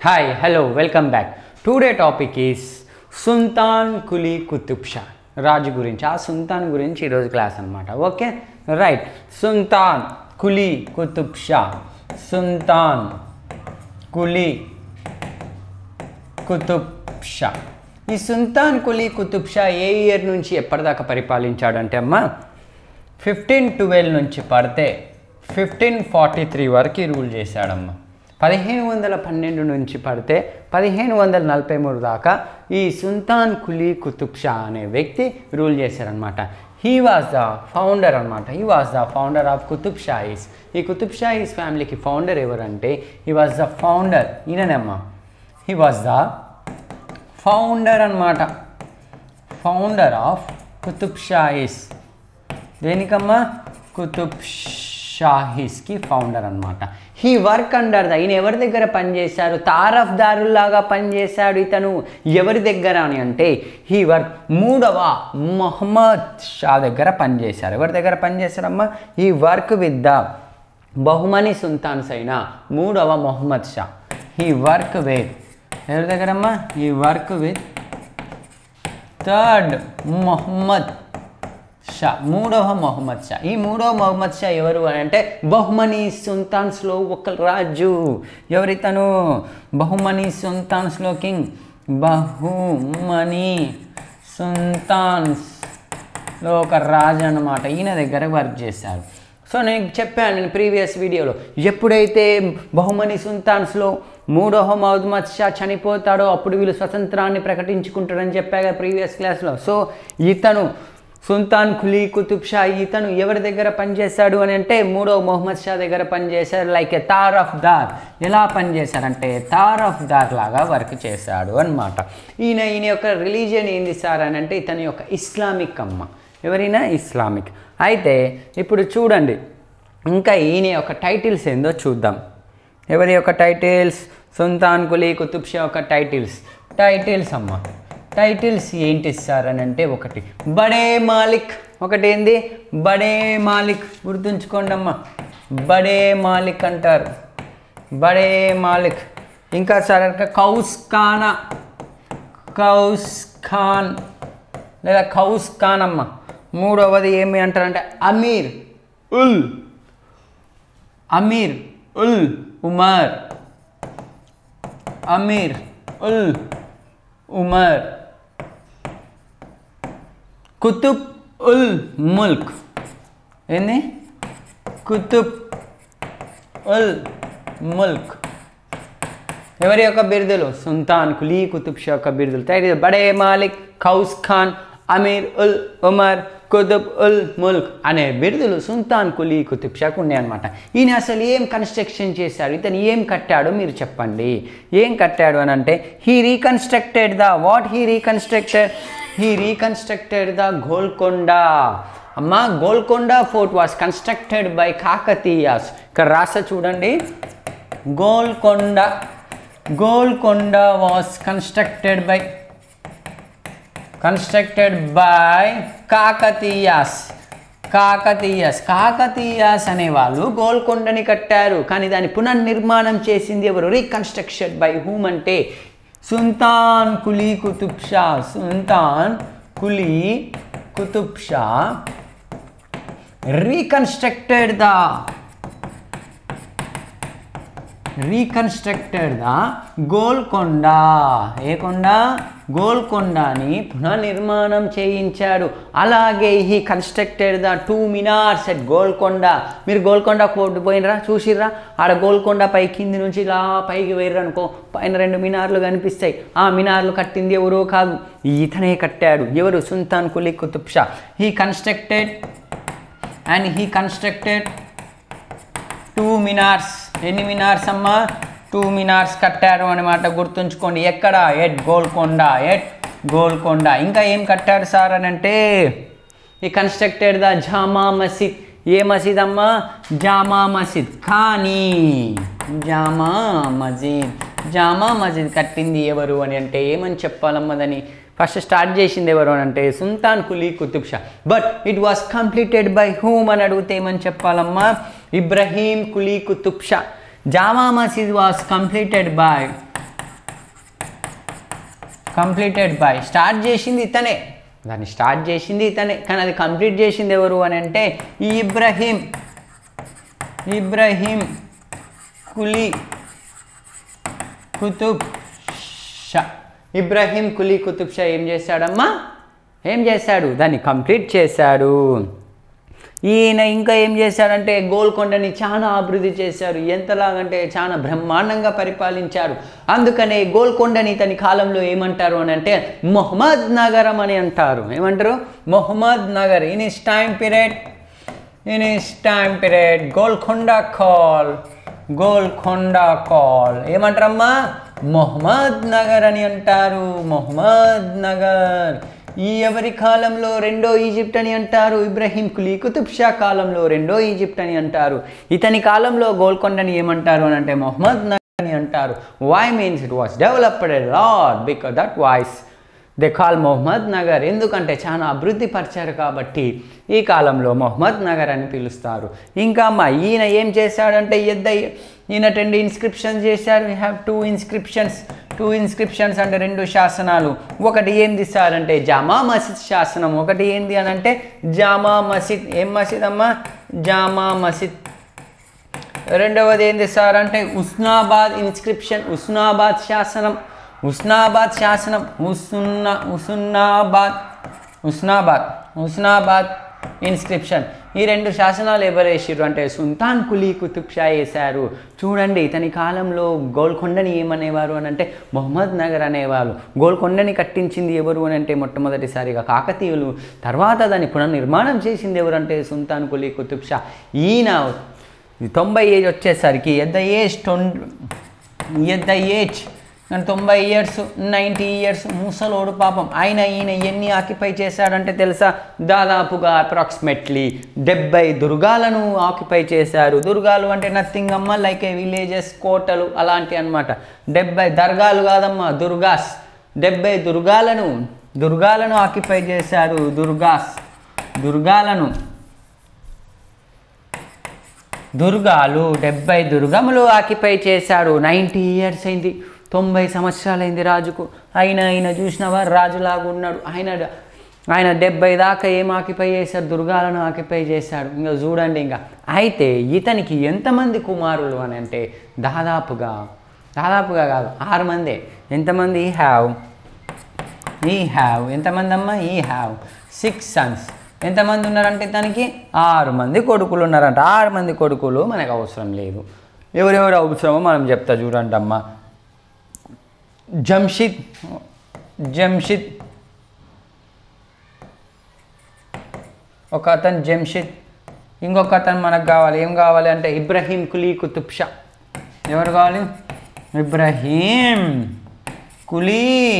hi hello welcome back today topic is Sultan Quli Qutb Shah రాజు గురించి ఆ సుల్తాన్ గురించి ఈరోజు క్లాస్ అనమాట ఓకే రైట్ సుల్తాన్ కులీ కుతుబ్ షా సుల్తాన్ కులీ కుతుబ్ షా ఈ సుల్తాన్ కులీ కుతుబ్ షా ఏ ఇయర్ నుంచి ఎప్పటిదాకా పరిపాలించాడంటే అమ్మా ఫిఫ్టీన్ ట్వెల్వ్ నుంచి పడితే ఫిఫ్టీన్ ఫార్టీ త్రీ వరకు రూల్ చేశాడమ్మా పదిహేను వందల పన్నెండు నుంచి పడితే పదిహేను వందల నలభై మూడు దాకా ఈ సుల్తాన్ కులీ కుతుబ్ షా అనే వ్యక్తి రూల్ చేశారనమాట హీ వాజ్ ద ఫౌండర్ అనమాట he was the founder of Qutb Shahis ఈ కుతుబ్ షాయిస్ ఫ్యామిలీకి ఫౌండర్ ఎవరంటే హీ వాజ్ ద ఫౌండర్ ఈయననేమ్మా హీ వాజ్ ద ఫౌండర్ అనమాట ఫౌండర్ ఆఫ్ కుతుబ్ షాయిస్ దేనికమ్మా కుతుబ్ షాహీస్కి ఫౌండర్ అనమాట హీ వర్క్ అండర్ ద ఈయన ఎవరి దగ్గర పనిచేశారు తారఫ్దారులాగా పనిచేశాడు ఇతను ఎవరి దగ్గర అని అంటే హీ వర్క్ మూడవ మొహమ్మద్ షా దగ్గర పనిచేశారు ఎవరి దగ్గర పనిచేశారమ్మా he work with the Bahmani Sultans అయిన మూడవ Mohammed Shah he work with ఎవరి దగ్గరమ్మా he work with third Mohammed Shah మూడవ మొహమ్మద్ షా ఈ మూడవ మొహమ్మద్ షా ఎవరు అని అంటే బహుమని సుల్తాన్స్లో ఒక రాజు ఎవరితను బహుమని సుల్తాన్స్లో కింగ్ బహుమని సుల్తాన్స్లో ఒక రాజు అన్నమాట ఈయన దగ్గర వర్క్ చేశారు సో నేను చెప్పాను నేను ప్రీవియస్ వీడియోలో ఎప్పుడైతే బహుమని సుల్తాన్స్లో మూడవ మహమ్మద్ షా చనిపోతాడో అప్పుడు వీళ్ళు స్వతంత్రాన్ని ప్రకటించుకుంటాడని చెప్పాగా ప్రీవియస్ క్లాస్లో సో ఇతను సుల్తాన్ ఖులీ కుతుబ్ షా ఇతను ఎవరి దగ్గర పనిచేశాడు అని అంటే మూడవ మొహమ్మద్ షా దగ్గర పనిచేశారు లైక్ ఏ తార్ ఆఫ్ దార్ ఎలా పనిచేశారంటే తార్ ఆఫ్ దార్ లాగా వర్క్ చేశాడు అనమాట ఈయన ఈయన యొక్క రిలీజియన్ ఏంది సార్ అని అంటే ఇతని యొక్క ఇస్లామిక్ అమ్మ ఎవరైనా ఇస్లామిక్ అయితే ఇప్పుడు చూడండి ఇంకా ఈయన యొక్క టైటిల్స్ ఏందో చూద్దాం ఎవరి యొక్క టైటిల్స్ సుల్తాన్ కులీ కుతుబ్ షా యొక్క టైటిల్స్ టైటిల్స్ అమ్మ టైటిల్స్ ఏంటి సార్ అని అంటే ఒకటి బడే మాలిక్ ఒకటి ఏంది బడే మాలిక్ గుర్తుంచుకోండి అమ్మా బడే మాలిక్ అంటారు బడే మాలిక్ ఇంకా సార్ కౌస్ ఖానా కౌస్ ఖాన్ లేదా కౌస్ ఖాన్ అమ్మ మూడవది ఏమి అంటారంటే అమీర్ ఉల్ అమీర్ ఉల్ ఉమర్ అమీర్ ఉల్ ఉమర్ కుతుబ్ ఉల్ ముల్క్ ఏంది కుతుబ్ ఉల్ ముల్క్ ఎవరి యొక్క బిరుదులు సుల్తాన్ కులీ కుతుబ్ షా యొక్క బిరుదులు టైటిల్ బడే మాలిక్ ఖౌస్ ఖాన్ అమీర్ ఉల్ ఉమర్ కుతుబ్ ఉల్ ముల్క్ అనే బిరుదులు సుల్తాన్ కులీ కుతుబ్ షాకు ఉన్నాయన్నమాట ఈయన అసలు ఏం కన్స్ట్రక్షన్ చేశాడు ఇతను ఏం కట్టాడో మీరు చెప్పండి ఏం కట్టాడు అని అంటే he reconstructed the what he reconstructed he reconstructed the Golconda అమ్మా Golconda fort was constructed by Kakatiyas ఇక్కడ రాస చూడండి Golconda Golconda was constructed by constructed by Kakatiyas Kakatiyas Kakatiyas అనేవాళ్ళు గోల్కొండని కట్టారు కానీ దాని పునర్నిర్మాణం చేసింది ఎవరు రీకన్స్ట్రక్షన్ బై హూమ్ అంటే Sultan Quli Qutb Shah Sultan Quli Qutb Shah reconstructed the reconstructed the Golconda ఏ కొండ గోల్కొండని పునర్నిర్మాణం చేయించాడు అలాగే he constructed the two minars at Golconda మీరు గోల్కొండ కోర్టు పోయినరా చూసిర్రా ఆడ గోల్కొండ పై కింది నుంచి ఇలా పైకి వేయరు అనుకో పైన రెండు మినార్లు కనిపిస్తాయి ఆ మినార్లు కట్టింది ఎవరో కాదు ఇతనే కట్టాడు ఎవరు Sultan Quli Qutb Shah he constructed and he constructed two minars ఎన్ని మినార్స్ అమ్మా టూ మినార్స్ కట్టారు అనమాట గుర్తుంచుకోండి ఎక్కడ ఎట్ గోల్కొండ ఎట్ గోల్కొండ ఇంకా ఏం కట్టారు సార్ అని అంటే ఈ కన్స్ట్రక్టెడ్ ద జామా మసీద్ ఏ మసీద్ అమ్మా జామా మసీద్ కానీ జామా మసీద్ జామా మసీద్ కట్టింది ఎవరు అని అంటే ఏమని చెప్పాలమ్మా దాన్ని ఫస్ట్ స్టార్ట్ చేసింది ఎవరు అని అంటే Sultan Quli Qutb Shah but it was completed by whom అని అడిగితే ఏమని చెప్పాలమ్మా Ibrahim Quli Qutb Shah Jama Masjid was completed by completed by start చేసింది ఇతనే దాన్ని స్టార్ట్ చేసింది ఇతనే కానీ అది కంప్లీట్ చేసింది ఎవరు అని అంటే ఇబ్రహీం ఇబ్రహీం కులీ కుతుబ్ షా ఇబ్రహీం కులీ కుతుబ్ షా ఏం చేశాడమ్మా ఏం చేశాడు దాన్ని కంప్లీట్ చేశాడు ఈయన ఇంకా ఏం చేశాడంటే గోల్కొండని చాలా అభివృద్ధి చేశారు ఎంతలాగంటే చాలా బ్రహ్మాండంగా పరిపాలించారు అందుకనే గోల్కొండని ఇతని కాలంలో ఏమంటారు అని అంటే మొహమ్మద్ నగరం అని అంటారు ఏమంటారు Mohammed Nagar in his time period in his time period Golconda కాల్ గోల్కొండ కాల్ ఏమంటారమ్మా మొహమ్మద్ నగర్ అని అంటారు మొహమ్మద్ నగర్ ఈ ఎవరి కాలంలో రెండో ఈజిప్ట్ అని అంటారు ఇబ్రహీం కులీ కుతుబ్ షా కాలంలో రెండో ఈజిప్ట్ అని అంటారు ఇతని కాలంలో గోల్కొండని ఏమంటారు అని అంటే మొహమ్మద్ నగర్ అని అంటారు why means it was developed a lot because that why's they call Mohammed Nagar ఎందుకంటే చాలా అభివృద్ధి పరిచారు కాబట్టి ఈ కాలంలో మొహమ్మద్ నగర్ అని పిలుస్తారు ఇంకా అమ్మ ఈయన ఏం చేశాడంటే ఎద్ద ఈయన రెండు ఇన్స్క్రిప్షన్స్ చేశారు we have two inscriptions two inscriptions అంటే రెండు శాసనాలు ఒకటి ఏంది సార్ అంటే జామా మసీద్ శాసనం ఒకటి ఏంది అని అంటే జామా మసీద్ ఏం మసీద్ అమ్మా జామా మసీద్ రెండవది ఏంది సార్ అంటే ఉస్నాబాద్ ఇన్స్క్రిప్షన్ ఉస్నాబాద్ శాసనం ఉస్నాబాద్ శాసనం ఉస్నా ఉసున్నాబాద్ ఉస్నాబాద్ ఉస్నాబాద్ ఇన్స్క్రిప్షన్ ఈ రెండు శాసనాలు ఎవరు వేసారు అంటే సుల్తాన్ కులీ కుతుబ్ షా వేశారు చూడండి ఇతని కాలంలో గోల్కొండని ఏమనేవారు అని అంటే మొహమ్మద్ నగర్ అనేవారు గోల్కొండని కట్టించింది ఎవరు అని అంటే మొట్టమొదటిసారిగా కాకతీయులు తర్వాత దాన్ని పునర్నిర్మాణం చేసింది ఎవరంటే సుల్తాన్ కులీ కుతుబ్ షా ఈయన తొంభై ఏజ్ వచ్చేసరికి ఎట్ ద ఏజ్ ట్వం ఎట్ ద ఏజ్ తొంభై ఇయర్స్ నైంటీ ఇయర్స్ ముసలోడు పాపం ఆయన ఈయన ఎన్ని ఆక్యుపై చేశాడంటే తెలుసా దాదాపుగా అప్రాక్సిమేట్లీ డెబ్బై దుర్గాలను ఆక్యుపై చేశారు దుర్గాలు అంటే నథింగ్ అమ్మ లైక్ ఏ విలేజెస్ కోటలు అలాంటి అన్నమాట డెబ్బై దర్గాలు కాదమ్మా దుర్గాస్ డెబ్బై దుర్గాలను దుర్గాలను ఆక్యుపై చేశారు దుర్గాస్ దుర్గాలను దుర్గాలు డెబ్బై దుర్గములు ఆక్యుపై చేశాడు నైంటీ ఇయర్స్ అయింది తొంభై సంవత్సరాలైంది రాజుకు ఆయన ఆయన చూసినవా రాజులాగా ఉన్నాడు ఆయన ఆయన డెబ్బై దాకా ఏం ఆక్యుపై చేశాడు దుర్గాలను ఆక్యుపై చేశాడు ఇంకా చూడండి ఇంకా అయితే ఇతనికి ఎంతమంది కుమారులు అని అంటే దాదాపుగా దాదాపుగా కాదు ఆరు మందే ఎంతమంది ఈ హ్యావ్ ఈ హ్యావ్ ఎంతమంది అమ్మా ఈ హ్యావ్ సిక్స్ సన్స్ ఎంతమంది ఉన్నారంటే తనకి ఆరు మంది కొడుకులు ఉన్నారంట ఆరు మంది కొడుకులు మనకు అవసరం లేదు ఎవరెవరు అవసరమో మనం చెప్తా చూడండి అమ్మ జంషిద్ జంషిద్ ఒక అతను జంషిద్ ఇంకొక అతను మనకు కావాలి ఏం కావాలి అంటే ఇబ్రహీం కులీ కుతుబ్ షా ఎవరు కావాలి ఇబ్రహీం కులీ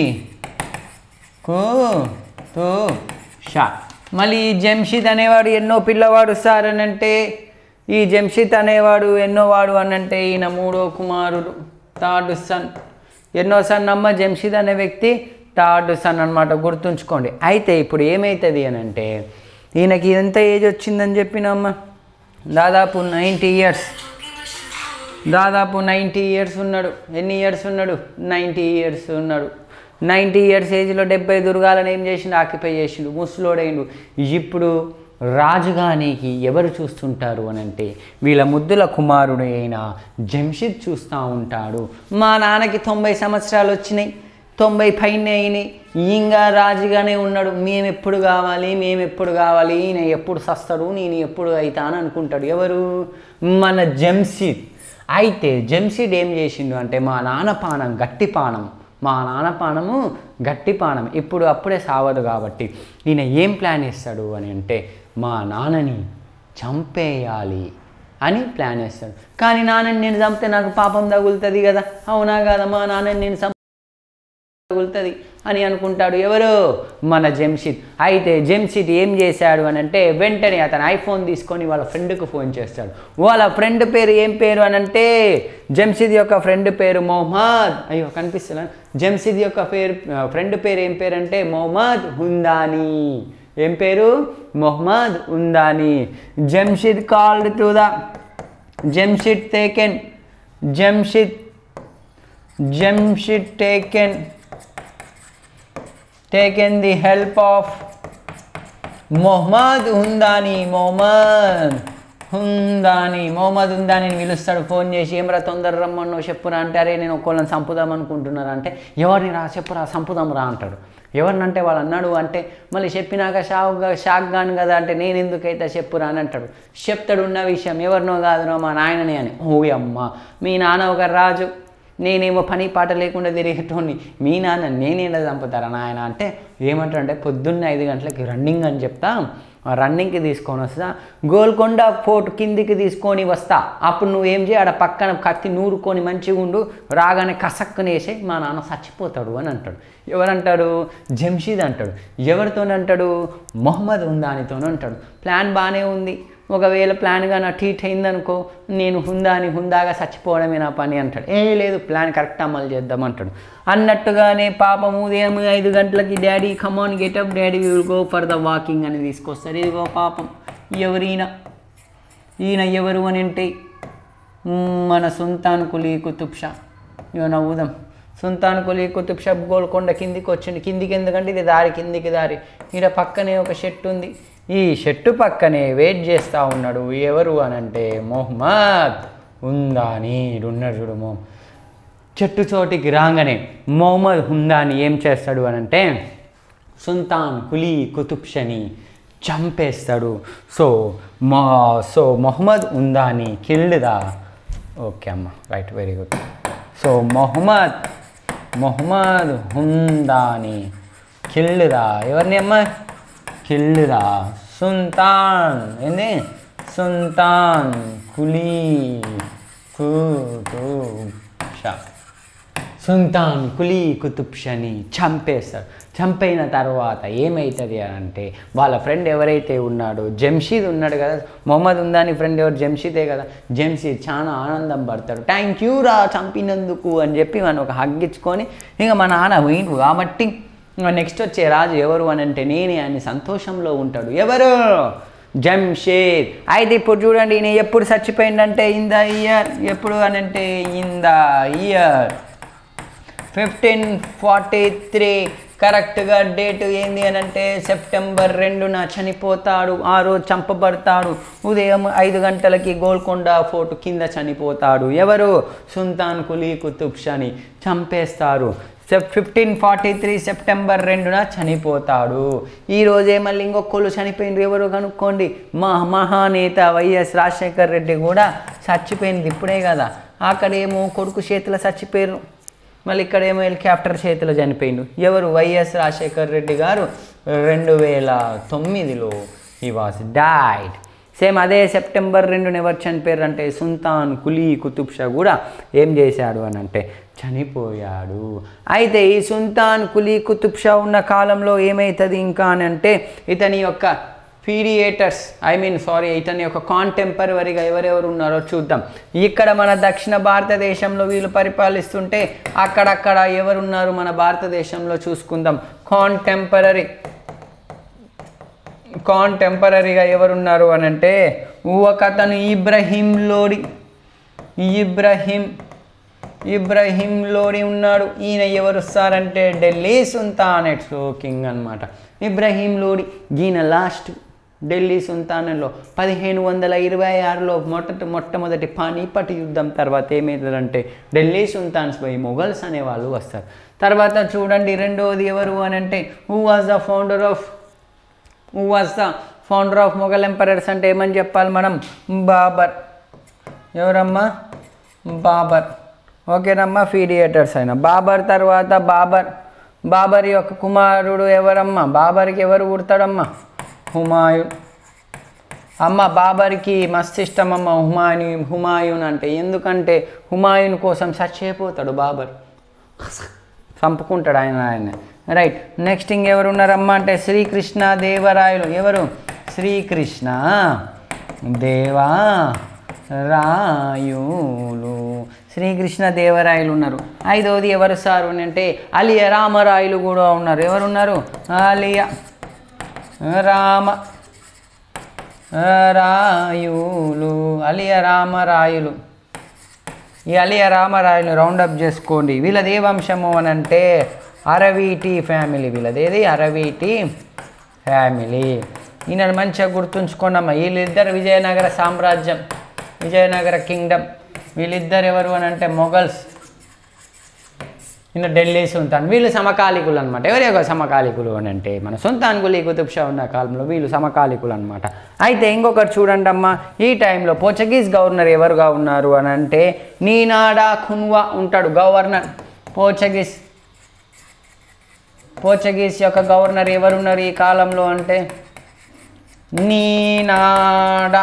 కు తు షా మళ్ళీ ఈ జంషిద్ అనేవాడు ఎన్నో పిల్లవాడు సార్ అని అంటే ఈ జంషిద్ అనేవాడు ఎన్నో వాడు అని అంటే ఈయన మూడో కుమారుడు థర్డ్ సన్ ఎన్నో సన్ అమ్మ జంషిద్ అనే వ్యక్తి థర్డ్ సన్ అనమాట గుర్తుంచుకోండి అయితే ఇప్పుడు ఏమవుతుంది అని అంటే ఈయనకి ఎంత ఏజ్ వచ్చిందని చెప్పినమ్మ దాదాపు నైంటీ ఇయర్స్ దాదాపు నైంటీ ఇయర్స్ ఉన్నాడు ఎన్ని ఇయర్స్ ఉన్నాడు నైంటీ ఇయర్స్ ఉన్నాడు నైంటీ ఇయర్స్ ఏజ్లో డెబ్బై దుర్గాలను ఏం చేసిండు ఆక్యుపై చేసిండు ముసలోడైండు ఇప్పుడు రాజుగా నీకు ఎవరు చూస్తుంటారు అని అంటే వీళ్ళ ముద్దుల కుమారుడు అయిన జంషిద్ చూస్తూ ఉంటాడు మా నాన్నకి తొంభై సంవత్సరాలు వచ్చినాయి తొంభై పైన అయినాయి ఇంకా రాజుగానే ఉన్నాడు మేము ఎప్పుడు కావాలి మేము ఎప్పుడు కావాలి ఈయన ఎప్పుడు సస్తాడు నేను ఎప్పుడు అవుతా అని అనుకుంటాడు ఎవరు మన జంషిద్ అయితే జంషిద్ ఏం చేసిండు అంటే మా నాన్న పానం గట్టి పానం మా నాన్న పానము గట్టి పానం ఇప్పుడు అప్పుడే సావదు కాబట్టి ఈయన ఏం ప్లాన్ వేస్తాడు అని అంటే మా నాన్నని చంపేయాలి అని ప్లాన్ వేస్తాడు కానీ నాన్నని నేను చంపితే నాకు పాపం తగులుతుంది కదా అవునా కదా మా నాన్నని నేను చంప తగులుతుంది అని అనుకుంటాడు ఎవరు మన జంషిద్ అయితే జంషిద్ ఏం చేశాడు అని అంటే వెంటనే అతను ఐఫోన్ తీసుకొని వాళ్ళ ఫ్రెండ్కు ఫోన్ చేస్తాడు వాళ్ళ ఫ్రెండ్ పేరు ఏం పేరు అని అంటే జంషిద్ యొక్క ఫ్రెండ్ పేరు మొహమ్మద్ అయ్యో కనిపిస్తున్నా జంషిద్ యొక్క పేరు ఫ్రెండ్ పేరు ఏం పేరు అంటే మొహమ్మద్ హుందానీ ఏం పేరు Mohammed Undani Jamshid called to the Jamshid taken Jamshid Jamshid taken taken the help of Mohammed Hundani Mohammed Hundani Mohammed Hundani పిలుస్తాడు ఫోన్ చేసి ఏమరా తొందర రమ్మన్నో చెప్పురా అంటే అరే నేను ఒక్కళ్ళని చంపుదాం అనుకుంటున్నాను అంటే ఎవరిని రా చెప్పురా చంపుదాం రా అంటాడు ఎవరినంటే వాళ్ళు అన్నాడు అంటే మళ్ళీ చెప్పినాక షాక్ షాక్ గాను కదా అంటే నేను ఎందుకైతే చెప్పురా అని అంటాడు చెప్తాడు ఉన్న విషయం ఎవరినో కాదునో మా నాయనని అని ఓ అమ్మ మీ నాన్న ఒక రాజు నేనేమో పని పాట లేకుండా తిరిగేటోని మీ నాన్న నేనేలా చంపుతారా నాయన అంటే ఏమంటాడంటే పొద్దున్నే ఐదు గంటలకి రన్నింగ్ అని చెప్తా ఆ రన్నింగ్కి తీసుకొని వస్తా గోల్కొండ ఫోర్ట్ కిందికి తీసుకొని వస్తా అప్పుడు నువ్వేం చేయి ఆడ పక్కన కత్తి నూరుకొని మంచిగా ఉండు రాగానే కసక్కునేసి మా నాన్న చచ్చిపోతాడు అని అంటాడు ఎవరంటాడు జంషీద్ అంటాడు ఎవరితో అంటాడు మొహమ్మద్ ఉందానితోనే అంటాడు ప్లాన్ బాగానే ఉంది ఒకవేళ ప్లాన్గా నా టీట్ అయిందనుకో నేను హుందాని హుందాగా చచ్చిపోవడమే నా పని అంటాడు ఏ లేదు ప్లాన్ కరెక్ట్ అమలు చేద్దాం అంటాడు అన్నట్టుగానే పాపం ఉదయం ఐదు గంటలకి daddy come on get up daddy will go for the walking అని తీసుకొస్తారు ఇదిగో పాపం ఎవరైనా ఈయన ఎవరు అని అంటే మ్మ్, మన సుల్తాన్ కులీ కుతుబ్ షా ఇక నవ్వుదాం సుల్తాన్ కులీ కుతుబ్ షా గోల్కొండ కిందికి వచ్చింది కిందికి ఎందుకంటే ఇది దారి కిందికి దారి ఈడ పక్కనే ఒక షెట్టు ఉంది ఈ షెట్టు పక్కనే వెయిట్ చేస్తూ ఉన్నాడు ఎవరు అని అంటే మొహమ్మద్ ఉందా అని ఉన్నాడు చూడు మొహం చెట్టు చోటికి రాగానే మొహమ్మద్ హుందాని ఏం చేస్తాడు అని అంటే సుల్తాన్ కులీ కుతుబ్ షని చంపేస్తాడు సో మా so Mohammed Undani killed the okay అమ్మ right very good so Mohammed Mohammed Hundani killed the ఎవరిని అమ్మ కిల్డ్ దా సుల్తాన్ ఏంది సుల్తాన్ కులీ కుతుబ్ షా సుల్తాన్ కులీ కుతుబ్ షని చంపేస్తాడు చంపైన తర్వాత ఏమవుతుంది అని అంటే వాళ్ళ ఫ్రెండ్ ఎవరైతే ఉన్నాడో జంషీద్ ఉన్నాడు కదా మొహమ్మద్ ఉందాని ఫ్రెండ్ ఎవరు జంషీదే కదా జంషీద్ చాలా ఆనందం పడతాడు థ్యాంక్ యూ రా చంపినందుకు అని చెప్పి మనం ఒక హగ్గించుకొని ఇక మా నాన్న పోయిండు కాబట్టి నెక్స్ట్ వచ్చే రాజు ఎవరు అని అంటే నేనే అని సంతోషంలో ఉంటాడు ఎవరు జంషేద్ అయితే ఇప్పుడు చూడండి ఈయన ఎప్పుడు చచ్చిపోయిందంటే ఇన్ ద ఇయర్ ఎప్పుడు అని అంటే in the year fifteen forty three కరెక్ట్గా డేట్ ఏంది అని అంటే సెప్టెంబర్ రెండున చనిపోతాడు ఆ రోజు చంపబడతాడు ఉదయం ఐదు గంటలకి గోల్కొండ ఫోర్ట్ కింద చనిపోతాడు ఎవరు సుల్తాన్ కులీ కుతుబ్ షాని చంపేస్తారు Sep fifteen forty three September రెండున చనిపోతాడు ఈ రోజే మళ్ళీ ఇంకొకళ్ళు చనిపోయింది ఎవరు కనుక్కోండి మా మహానేత వైఎస్ రాజశేఖర్ రెడ్డి కూడా చచ్చిపోయింది ఇప్పుడే కదా అక్కడేమో కొడుకు చేతిలో చచ్చిపోయారు మళ్ళీ ఇక్కడేమో హెలికాప్టర్ చేతిలో చనిపోయిండు ఎవరు వైఎస్ రాజశేఖర్ రెడ్డి గారు రెండు వేల తొమ్మిదిలో ఈ వాస్ డైడ్ సేమ్ అదే సెప్టెంబర్ రెండున ఎవరు చనిపోయారు అంటే సుల్తాన్ కులీ కుతుబ్ షా కూడా ఏం చేశాడు అని అంటే చనిపోయాడు అయితే ఈ సుల్తాన్ కులీ కుతుబ్ షా ఉన్న కాలంలో ఏమవుతుంది ఇంకా అని అంటే ఇతని యొక్క పీడియేటర్స్ ఐ మీన్ సారీ ఇతని యొక్క కాంటెంపరవరీగా ఎవరెవరు ఉన్నారో చూద్దాం ఇక్కడ మన దక్షిణ భారతదేశంలో వీళ్ళు పరిపాలిస్తుంటే అక్కడక్కడ ఎవరున్నారు మన భారతదేశంలో చూసుకుందాం కాంటెంపరీ కాంటెంపరీగా ఎవరున్నారు అని అంటే ఒకతను ఇబ్రహీం లోడి ఇబ్రహీం ఇబ్రహీం లోడి ఉన్నాడు ఈయన ఎవరు వస్తారంటే ఢిల్లీ సుల్తానెట్ కింగ్ అనమాట ఇబ్రహీం లోడి ఈయన లాస్ట్ ఢిల్లీ సుల్తానంలో పదిహేను వందల ఇరవై ఆరులో మొట్ట మొట్టమొదటి పానీపట్ యుద్ధం తర్వాత ఏమవుతుందంటే ఢిల్లీ సుల్తాన్స్ పోయి మొఘల్స్ అనే వాళ్ళు వస్తారు తర్వాత చూడండి రెండవది ఎవరు అని అంటే who was the founder of who was the founder of Mughal emperors అంటే ఏమని చెప్పాలి మనం బాబర్ ఎవరమ్మా బాబర్ ఓకేనమ్మా ఫీడియేటర్స్ అయినా బాబర్ తర్వాత బాబర్ బాబర్ యొక్క కుమారుడు ఎవరమ్మా బాబర్కి ఎవరు పుడతాడమ్మా హుమాయూన్ అమ్మ బాబర్కి మస్తు ఇష్టం అమ్మ హుమాయూన్ హుమాయూన్ అంటే ఎందుకంటే హుమాయూన్ కోసం సచ్ అయిపోతాడు బాబర్ చంపుకుంటాడు ఆయన ఆయన రైట్ నెక్స్ట్ ఇంకెవరు ఉన్నారమ్మా అంటే శ్రీకృష్ణ దేవరాయలు ఎవరు శ్రీకృష్ణ దేవా రాయులు శ్రీకృష్ణ దేవరాయలు ఉన్నారు ఐదవది ఎవరు సార్ అని అంటే అలియ రామరాయలు కూడా ఉన్నారు ఎవరు ఉన్నారు అలియ రామ రాయులు అలియ రామరాయులు ఈ అలియ రామరాయలు రౌండప్ చేసుకోండి వీళ్ళది ఏ వంశము అని అంటే అరవీటి ఫ్యామిలీ వీళ్ళది ఏది అరవీటి ఫ్యామిలీ ఈయన మంచిగా గుర్తుంచుకోండమ్మా వీళ్ళిద్దరు విజయనగర సామ్రాజ్యం విజయనగర కింగ్డమ్ వీళ్ళిద్దరు ఎవరు అని అంటే మొఘల్స్ ఈయన ఢిల్లీ సుల్తాన్ వీళ్ళు సమకాలికులు అనమాట ఎవరి యొక్క సమకాలికులు అని అంటే మన సుల్తాన్ కులీ కుతుబ్ షా ఉన్న కాలంలో వీళ్ళు సమకాలికులు అనమాట అయితే ఇంకొకటి చూడండి అమ్మా ఈ టైంలో పోర్చుగీస్ గవర్నర్ ఎవరుగా ఉన్నారు అని అంటే నీనాడా ఖున్వా ఉంటాడు గవర్నర్ పోర్చుగీస్ పోర్చుగీస్ యొక్క గవర్నర్ ఎవరున్నారు ఈ కాలంలో అంటే నీనాడా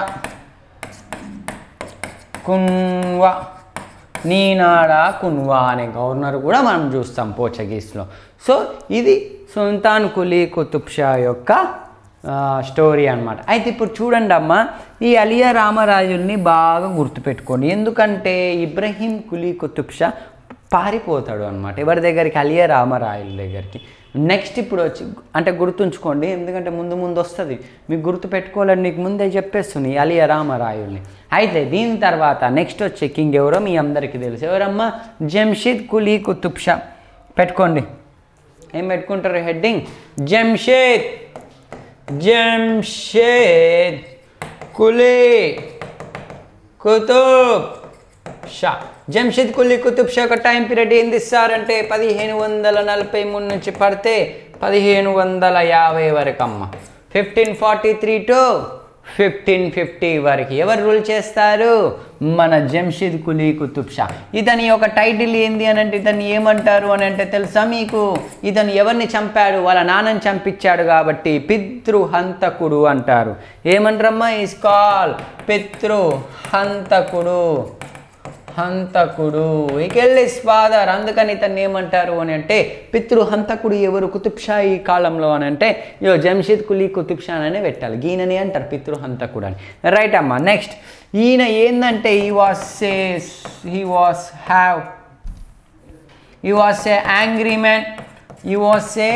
కున్వా నీనాడా కున్వా అనే గవర్నర్ కూడా మనం చూస్తాం పోర్చుగీస్లో సో ఇది సుల్తాన్ కులీ కుతుబ్ షా యొక్క ఆ, స్టోరీ అన్నమాట అయితే ఇప్పుడు చూడండి అమ్మ ఈ అలియా రామరాజుల్ని బాగా గుర్తుపెట్టుకోండి ఎందుకంటే ఇబ్రహీం కులీ కుతుబ్ షా పారిపోతాడు అనమాట ఎవరి దగ్గరికి అలియా రామరాయల దగ్గరికి నెక్స్ట్ ఇప్పుడు వచ్చి అంటే గుర్తుంచుకోండి ఎందుకంటే ముందు ముందు వస్తుంది మీకు గుర్తు పెట్టుకోవాలని నీకు ముందే చెప్పేస్తుంది ఈ అలియా రామరాయుల్ని అయితే దీని తర్వాత నెక్స్ట్ వచ్చే కింగ్ ఎవరో మీ అందరికీ తెలుసు ఎవరమ్మా జంషీద్ కులీ కుతుబ్ షా పెట్టుకోండి ఏం పెట్టుకుంటారు హెడ్డింగ్ జంషేద్ జంషేద్ కులీ కుతుబ్ షా జంషెద్ కులీ కుతుబ్ షా యొక్క టైం పీరియడ్ ఏంది సార్ అంటే పదిహేను వందల నలభై మూడు నుంచి పడితే పదిహేను వందల యాభై వరకు అమ్మ fifteen forty three to fifteen fifty వరకు ఎవరు రూల్ చేస్తారు మన జంషెద్ కులీ కుతుబ్ షా ఇతని యొక్క టైటిల్ ఏంది అని అంటే ఇతన్ని ఏమంటారు అని అంటే తెలుసా మీకు ఇతను ఎవరిని చంపాడు వాళ్ళ నాన్నని చంపించాడు కాబట్టి పితృ హంతకుడు అంటారు ఏమంటారమ్మా ఈస్ కాల్ పితృ హంతకుడు హంతకుడు ఇకెళ్ళిస్ ఫాదర్ అందుకని ఇతన్ని ఏమంటారు అని అంటే పితృ హంతకుడు ఎవరు కుతుబ్ షా ఈ కాలంలో అని అంటే ఇయో జంషీద్ కులీ కుతుబ్ షా అనే పెట్టాలి ఈయనని అంటారు పితృ హంతకుడు అని రైట్ అమ్మా నెక్స్ట్ ఈయన ఏంటంటే he was a he was have he was a angry man he was a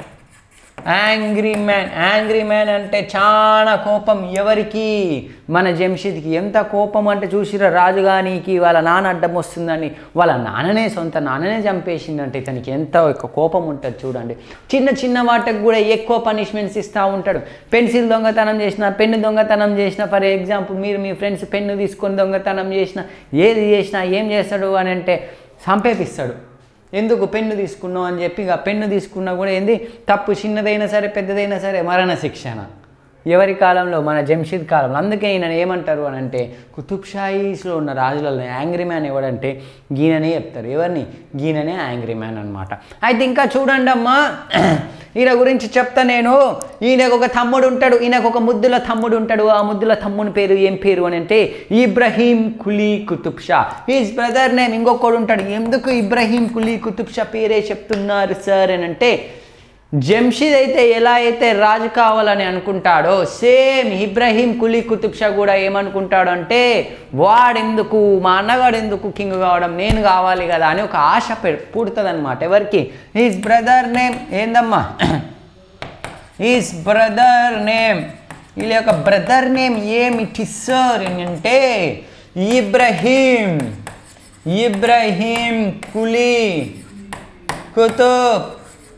angry man angry man అంటే చాలా కోపం ఎవరికి మన జంషీద్కి ఎంత కోపం అంటే చూసిరా రాజుగానికి వాళ్ళ నాన్న అడ్డం వస్తుందని వాళ్ళ నాన్ననే సొంత నాన్ననే చంపేసిందంటే ఇతనికి ఎంత ఎక్కువ కోపం ఉంటుంది చూడండి చిన్న చిన్న వాటికి కూడా ఎక్కువ పనిష్మెంట్స్ ఇస్తూ ఉంటాడు పెన్సిల్ దొంగతనం చేసిన పెన్ను దొంగతనం చేసిన ఫర్ ఎగ్జాంపుల్ మీరు మీ ఫ్రెండ్స్ పెన్ను తీసుకొని దొంగతనం చేసిన ఏది చేసినా ఏం చేస్తాడు అని అంటే సంపేపిస్తాడు ఎందుకు పెన్ను తీసుకున్నావు అని చెప్పి ఇక పెన్ను తీసుకున్నా కూడా ఏంది తప్పు చిన్నదైనా సరే పెద్దదైనా సరే మరణ శిక్షణ ఎవరి కాలంలో మన జంషీద్ కాలంలో అందుకే ఈయన ఏమంటారు అని అంటే కుతుబ్ షాయీస్లో ఉన్న రాజులలో యాంగ్రీ మ్యాన్ ఎవడంటే గీననే చెప్తారు ఎవరిని గీననే యాంగ్రీ మ్యాన్ అనమాట అయితే ఇంకా చూడండి అమ్మా ఈయన గురించి చెప్తా నేను ఈయనకు ఒక తమ్ముడు ఉంటాడు ఈయనకు ఒక ముద్దుల తమ్ముడు ఉంటాడు ఆ ముద్దుల తమ్ముని పేరు ఏం పేరు అని అంటే Ibrahim Quli Qutb Shah is brother name ఇంకొకడు ఉంటాడు ఎందుకు ఇబ్రహీం కులీ కుతుబ్ షా పేరే చెప్తున్నారు సార్ అని అంటే జంషీద్ అయితే ఎలా అయితే రాజు కావాలని అనుకుంటాడో సేమ్ ఇబ్రహీం కులీ కుతుబ్ షా కూడా ఏమనుకుంటాడు అంటే వాడెందుకు మా అన్నగాడు ఎందుకు కింగ్ కావడం నేను కావాలి కదా అని ఒక ఆశ పుడుతుంది అనమాట ఎవరికి ఈజ్ బ్రదర్ నేమ్ ఏందమ్మా ఈజ్ బ్రదర్ నేమ్ వీళ్ళ యొక్క బ్రదర్ నేమ్ ఏమిటి సార్ అంటే ఇబ్రహీం ఇబ్రహీం కులీ కుతుబ్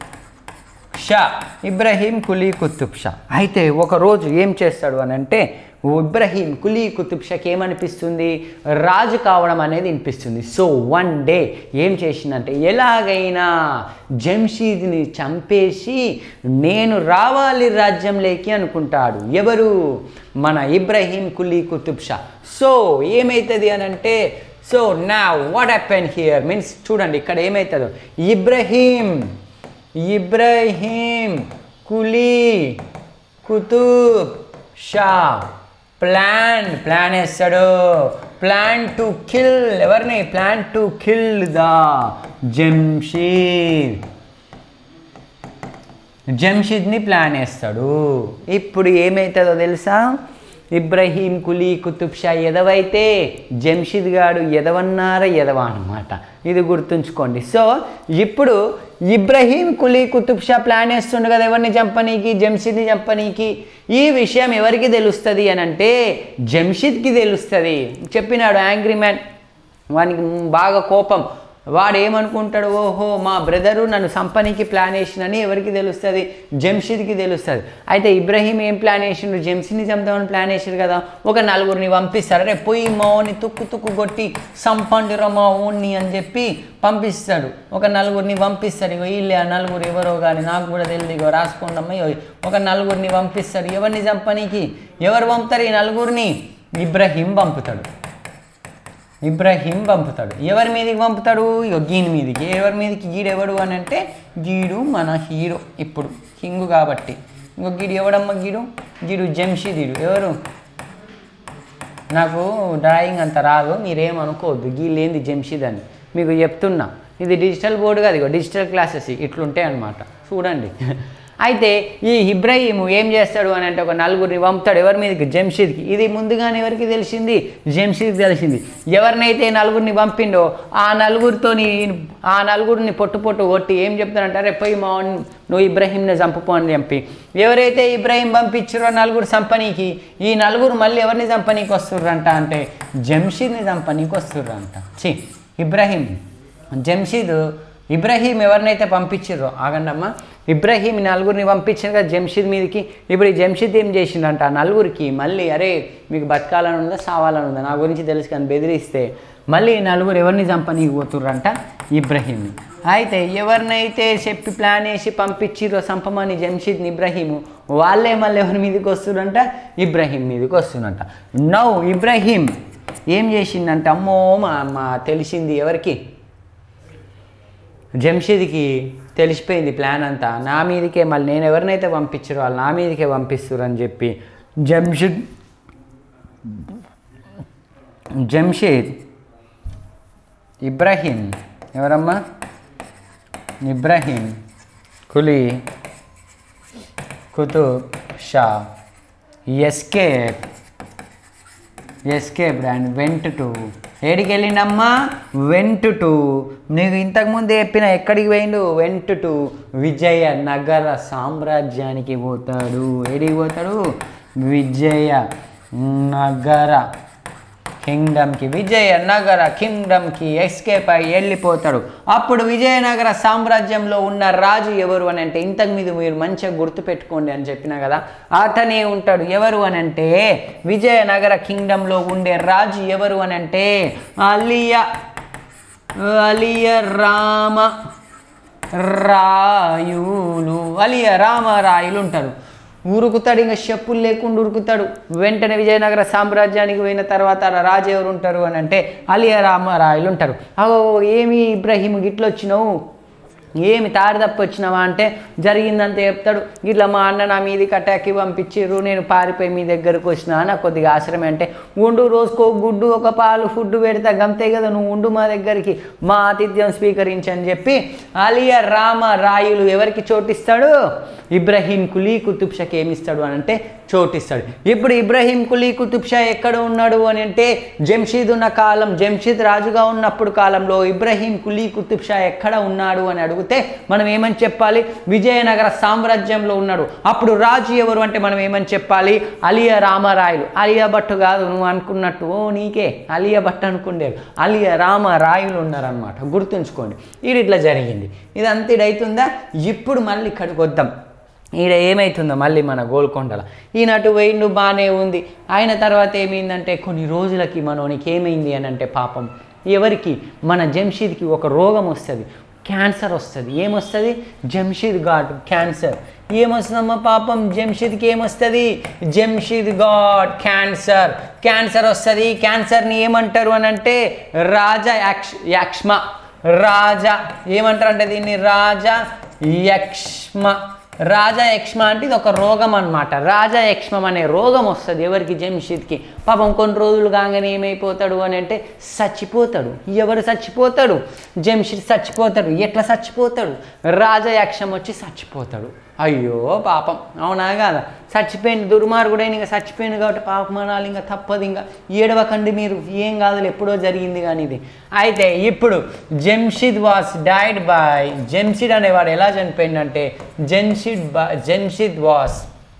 షా ఇబ్రహీం కులీ కుతుబ్ షా అయితే ఒకరోజు ఏం చేస్తాడు అని అంటే ఇబ్రహీం కులీ కుతుబ్ షాకి ఏమనిపిస్తుంది రాజు కావడం అనేది అనిపిస్తుంది సో వన్ డే ఏం చేసిందంటే ఎలాగైనా జంషీద్ని చంపేసి నేను రావాలి రాజ్యంలోకి అనుకుంటాడు ఎవరు మన ఇబ్రహీం కులీ కుతుబ్ షా సో ఏమవుతుంది అని అంటే సో నా వాట్ హ్యాపెన్ హియర్ మీన్స్ చూడండి ఇక్కడ ఏమవుతుందో ఇబ్రహీం ఇబ్రహీం కులీ కుతుబ్ షా ప్లాన్ ప్లాన్ వేస్తాడు ప్లాన్ టు కిల్ ఎవరిని plan to kill the Jamshid జంషీద్ని ప్లాన్ వేస్తాడు ఇప్పుడు ఏమవుతుందో తెలుసా ఇబ్రహీం కులీ కుతుబ్ షా ఎదవైతే జంషీద్ గాడు ఎదవన్నార ఎదవ అనమాట ఇది గుర్తుంచుకోండి సో ఇప్పుడు ఇబ్రహీం కులీ కుతుబ్ షా ప్లాన్ వేస్తుండు కదా ఎవరిని చంపనీకి జంషీద్ని చంపనీకి ఈ విషయం ఎవరికి తెలుస్తుంది అని అంటే జంషీద్కి తెలుస్తుంది చెప్పినాడు యాంగ్రీ మ్యాన్ వానికి బాగా కోపం వాడు ఏమనుకుంటాడు ఓహో మా బ్రదరు నన్ను సంపనీకి ప్లాన్ వేసినని ఎవరికి తెలుస్తుంది జంషీద్కి తెలుస్తుంది అయితే ఇబ్రహీం ఏం ప్లాన్ వేసిండు జంషీని చంపుదామని ప్లాన్ వేసాడు కదా ఒక నలుగురిని పంపిస్తారు రే పోయి మా ఓన్ని తుక్కు తుక్కు కొట్టి సంపండిరా మా ఓన్ని అని చెప్పి పంపిస్తాడు ఒక నలుగురిని పంపిస్తాడు ఇగో వీళ్ళే ఆ నలుగురు ఎవరో కానీ నాకు కూడా తెలియదు ఇగో రాసుకోండి అమ్మ ఇగో ఒక నలుగురిని పంపిస్తాడు ఎవరిని చంపనీకి ఎవరు పంపుతారు ఈ నలుగురిని ఇబ్రహీం పంపుతాడు ఇబ్రహీం పంపుతాడు ఎవరి మీదకి పంపుతాడు ఇగో గీని మీదకి ఎవరి మీదకి గీడెవడు అని అంటే గీడు మన హీరో ఇప్పుడు కింగ్ కాబట్టి ఇంకో గీడు ఎవడమ్మ గీడు గీడు జంషీదీడు ఎవరు నాకు డ్రాయింగ్ అంత రాదు మీరేమనుకోవద్దు గీలేంది జంషీద్ అని మీకు చెప్తున్నా ఇది డిజిటల్ బోర్డు కాదు ఇగో డిజిటల్ క్లాసెస్ ఇట్లుంటాయి అన్నమాట చూడండి అయితే ఈ ఇబ్రహీము ఏం చేస్తాడు అని అంటే ఒక నలుగురిని పంపుతాడు ఎవరి మీదకి జంషీద్కి ఇది ముందుగానే ఎవరికి తెలిసింది జంషీద్కి తెలిసింది ఎవరినైతే నలుగురిని పంపిండో ఆ నలుగురితోని ఆ నలుగురిని పొట్టు పొట్టు కొట్టి ఏం చెప్తానంటే అరే పోయి మా వాడిని నువ్వు ఇబ్రహీంని చంపుకో అని చెప్పి ఎవరైతే ఇబ్రహీం పంపించారో నలుగురు చంపనీకి ఈ నలుగురు మళ్ళీ ఎవరిని చంపనీకి వస్తుర్రంట అంటే జంషీద్ని చంపనీకి వస్తుర్రంట చి ఇబ్రహీం జంషీద్ ఇబ్రహీం ఎవరినైతే పంపించారో ఆగండమ్మ ఇబ్రహీం ఈ నలుగురిని పంపించారు కదా జంషీద్ మీదకి ఇప్పుడు ఈ జంషీద్ ఏం చేసిండంట ఆ నలుగురికి మళ్ళీ అరే మీకు బతకాలని ఉందా సావాలని ఉందా నా గురించి తెలుసు కానీ బెదిరిస్తే మళ్ళీ ఈ నలుగురు ఎవరిని చంపనీకి పోతుర్రంట ఇబ్రహీం అయితే ఎవరినైతే చెప్పి ప్లాన్ వేసి పంపించిరో చంపమని జంషీద్ని ఇబ్రహీము వాళ్ళే మళ్ళీ ఎవరి మీదకి వస్తురంట ఇబ్రహీం మీదకి వస్తున్నట్ట నౌ ఇబ్రహీం ఏం చేసిందంట అమ్మో మా మా తెలిసింది ఎవరికి జంషీద్కి తెలిసిపోయింది ప్లాన్ అంతా నా మీదకే మళ్ళీ నేను ఎవరినైతే పంపించారో వాళ్ళు నా మీదకే పంపిస్తారు అని చెప్పి జంషీద్ జంషీద్ ఇబ్రహీం ఎవరమ్మా Ibrahim Quli Qutb Shah escape escaped and went to ఏడికి వెళ్ళిండమ్మా వెంట్ టు నీకు ఇంతకుముందు చెప్పిన ఎక్కడికి పోయిండు వెంట్ టు విజయ నగర సామ్రాజ్యానికి పోతాడు ఏడికి పోతాడు విజయ నగర కింగ్డమ్కి విజయ నగర కింగ్డమ్కి ఎస్కేప్ అయి వెళ్ళిపోతాడు అప్పుడు విజయనగర సామ్రాజ్యంలో ఉన్న రాజు ఎవరు అని అంటే ఇంతకు మీద మీరు మంచిగా గుర్తుపెట్టుకోండి అని చెప్పిన కదా అతనే ఉంటాడు ఎవరు అని అంటే విజయనగర కింగ్డంలో ఉండే రాజు ఎవరు అని అంటే అలియ అలియ రామ రాయులు అలియ రామరాయులు ఉంటారు ఉరుకుతాడు ఇంకా చెప్పులు లేకుండా ఉరుకుతాడు వెంటనే విజయనగర సామ్రాజ్యానికి పోయిన తర్వాత ఆడ రాజు ఎవరు ఉంటారు అని అంటే అలియ రామరాయలు ఉంటారు అగో ఏమి ఇబ్రహీం గిట్ల వచ్చినావు ఏమి తాడి తప్పి వచ్చినావా అంటే జరిగిందంత చెప్తాడు ఇట్లా మా అన్న నా మీది కట్టాకి పంపించారు నేను పారిపోయి మీ దగ్గరకు వచ్చినా నాకు కొద్దిగా ఆశ్రమం అంటే ఉండు రోజుకో గుడ్డు ఒక పాలు ఫుడ్ పెడతా గంతే కదా నువ్వు ఉండు మా దగ్గరికి మా ఆతిథ్యం స్వీకరించి అని చెప్పి అలియా రామ రాయులు ఎవరికి చోటిస్తాడు ఇబ్రహీం కులీ కుతుబ్ షాకి ఏమిస్తాడు అని అంటే చోటిస్తాడు ఇప్పుడు ఇబ్రహీం కులీ కుతుబ్ షా ఎక్కడ ఉన్నాడు అని అంటే జంషీద్ ఉన్న కాలం జంషీద్ రాజుగా ఉన్నప్పుడు కాలంలో ఇబ్రహీం కులీ కుతుబ్ షా ఎక్కడ ఉన్నాడు అని అడిగితే మనం ఏమని చెప్పాలి విజయనగర సామ్రాజ్యంలో ఉన్నాడు అప్పుడు రాజు ఎవరు అంటే మనం ఏమని చెప్పాలి అలియా రామరాయలు అలియా భట్టు కాదు నువ్వు అనుకున్నట్టు ఓ నీకే అలియా భట్ అనుకుండేరు అలియా రామరాయులు ఉన్నారనమాట గుర్తుంచుకోండి ఇది ఇట్లా జరిగింది ఇదంతా ఇదైతుందా ఇప్పుడు మళ్ళీ ఇక్కడికి వద్దాం ఈడ ఏమవుతుందో మళ్ళీ మన గోల్కొండల ఈయనటు పోయిండు బాగానే ఉంది ఆయన తర్వాత ఏమైందంటే కొన్ని రోజులకి మనోనికి ఏమైంది అని అంటే పాపం ఎవరికి మన జంషీద్కి ఒక రోగం వస్తుంది క్యాన్సర్ వస్తుంది ఏమొస్తుంది జంషీద్ ఘాట్ క్యాన్సర్ ఏమొస్తుందమ్మా పాపం జంషీద్కి ఏమొస్తుంది జంషీద్ ఘాట్ క్యాన్సర్ క్యాన్సర్ వస్తుంది క్యాన్సర్ని ఏమంటారు అని అంటే రాజా యాక్ష యాక్ష్మ రాజా ఏమంటారు అంటే దీన్ని రాజా యక్ష్మ రాజా యక్ష్మ అంటే ఇది ఒక రోగం అనమాట రాజా యక్ష్మం అనే రోగం వస్తుంది ఎవరికి జంషీద్కి పాపం కొన్ని రోజులు కాగానే ఏమైపోతాడు అని అంటే చచ్చిపోతాడు ఎవరు చచ్చిపోతాడు జంషీద్ చచ్చిపోతాడు ఎట్లా చచ్చిపోతాడు రాజా యక్షం వచ్చి చచ్చిపోతాడు అయ్యో పాపం అవునా కాదా చచ్చిపోయింది దుర్మార్గుడైన ఇంకా చచ్చిపోయింది కాబట్టి పాపం అనాలి ఇంకా తప్పదు ఇంకా ఏడవకండి మీరు ఏం కాదు ఎప్పుడో జరిగింది కానీ ఇది అయితే ఇప్పుడు Jamshid was died by Jamshid అనేవాడు ఎలా చనిపోయిందంటే Jamshid by Jamshid was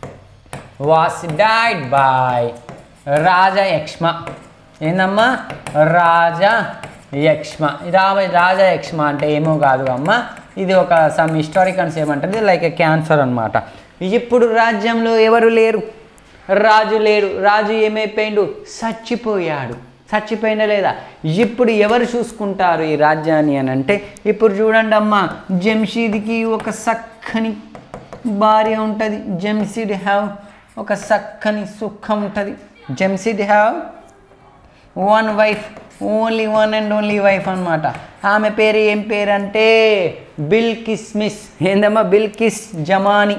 was died by రాజా యక్ష్మ ఏందమ్మా రాజా యక్ష్మ రావ రాజా యక్ష్మ అంటే ఏమో కాదు అమ్మ ఇది ఒక సమ్ హిస్టారికన్స్ ఏమంటుంది లైక్ క్యాన్సర్ అన్నమాట ఇప్పుడు రాజ్యంలో ఎవరు లేరు రాజు లేరు రాజు ఏమైపోయిండు చచ్చిపోయాడు చచ్చిపోయినా లేదా ఇప్పుడు ఎవరు చూసుకుంటారు ఈ రాజ్యాన్ని అని అంటే ఇప్పుడు చూడండి అమ్మ జంషీద్కి ఒక చక్కని భార్య ఉంటుంది జంషీద్ హ్యావ్ ఒక చక్కని సుఖం ఉంటుంది Jamshid have one wife only one and only wife అన్నమాట ఆమె పేరు ఏం పేరు అంటే బిల్కిస్ మిస్ ఏందమ్మా బిల్కిస్ జమాని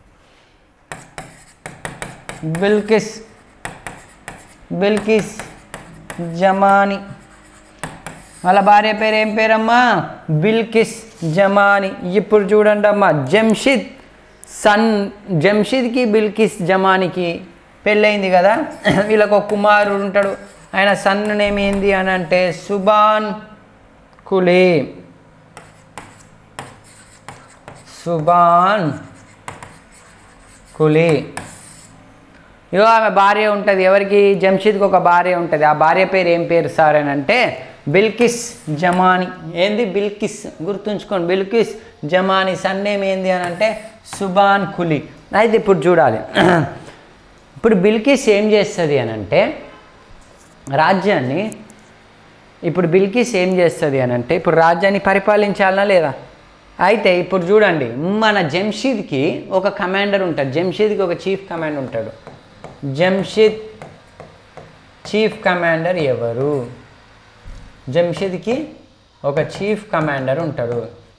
బిల్కిస్ బిల్కిస్ జమాని వాళ్ళ భార్య పేరు ఏం పేరమ్మా బిల్కిస్ జమాని ఇప్పుడు చూడండి అమ్మా జంషిద్ సన్ జంషిద్కి బిల్కిస్ జమానికి పెళ్ళయింది కదా వీళ్ళకు ఒక కుమారుడు ఉంటాడు ఆయన సన్ నేమ్ ఏంది అని అంటే సుబాన్ కులే సుబాన్ కులే ఇగో ఆమె భార్య ఉంటుంది ఎవరికి జంషీద్కి ఒక భార్య ఉంటుంది ఆ భార్య పేరు ఏం పేరు సార్ అని అంటే బిల్కిస్ జమాని ఏంది బిల్కిస్ గుర్తుంచుకోండి బిల్కిస్ జమాని సన్నేమ్ ఏంది అని అంటే సుబాన్ కులి అయితే ఇప్పుడు చూడాలి ఇప్పుడు బిల్కిస్ ఏం చేస్తుంది అని అంటే రాజ్యాన్ని ఇప్పుడు బిల్కిస్ ఏం చేస్తుంది అని అంటే ఇప్పుడు రాజ్యాన్ని పరిపాలించాలనా లేదా అయితే ఇప్పుడు చూడండి మన జంషీద్కి ఒక కమాండర్ ఉంటాడు జంషీద్కి ఒక చీఫ్ కమాండర్ ఉంటాడు జంషీద్ చీఫ్ కమాండర్ ఎవరు జంషీద్కి ఒక చీఫ్ కమాండర్ ఉంటాడు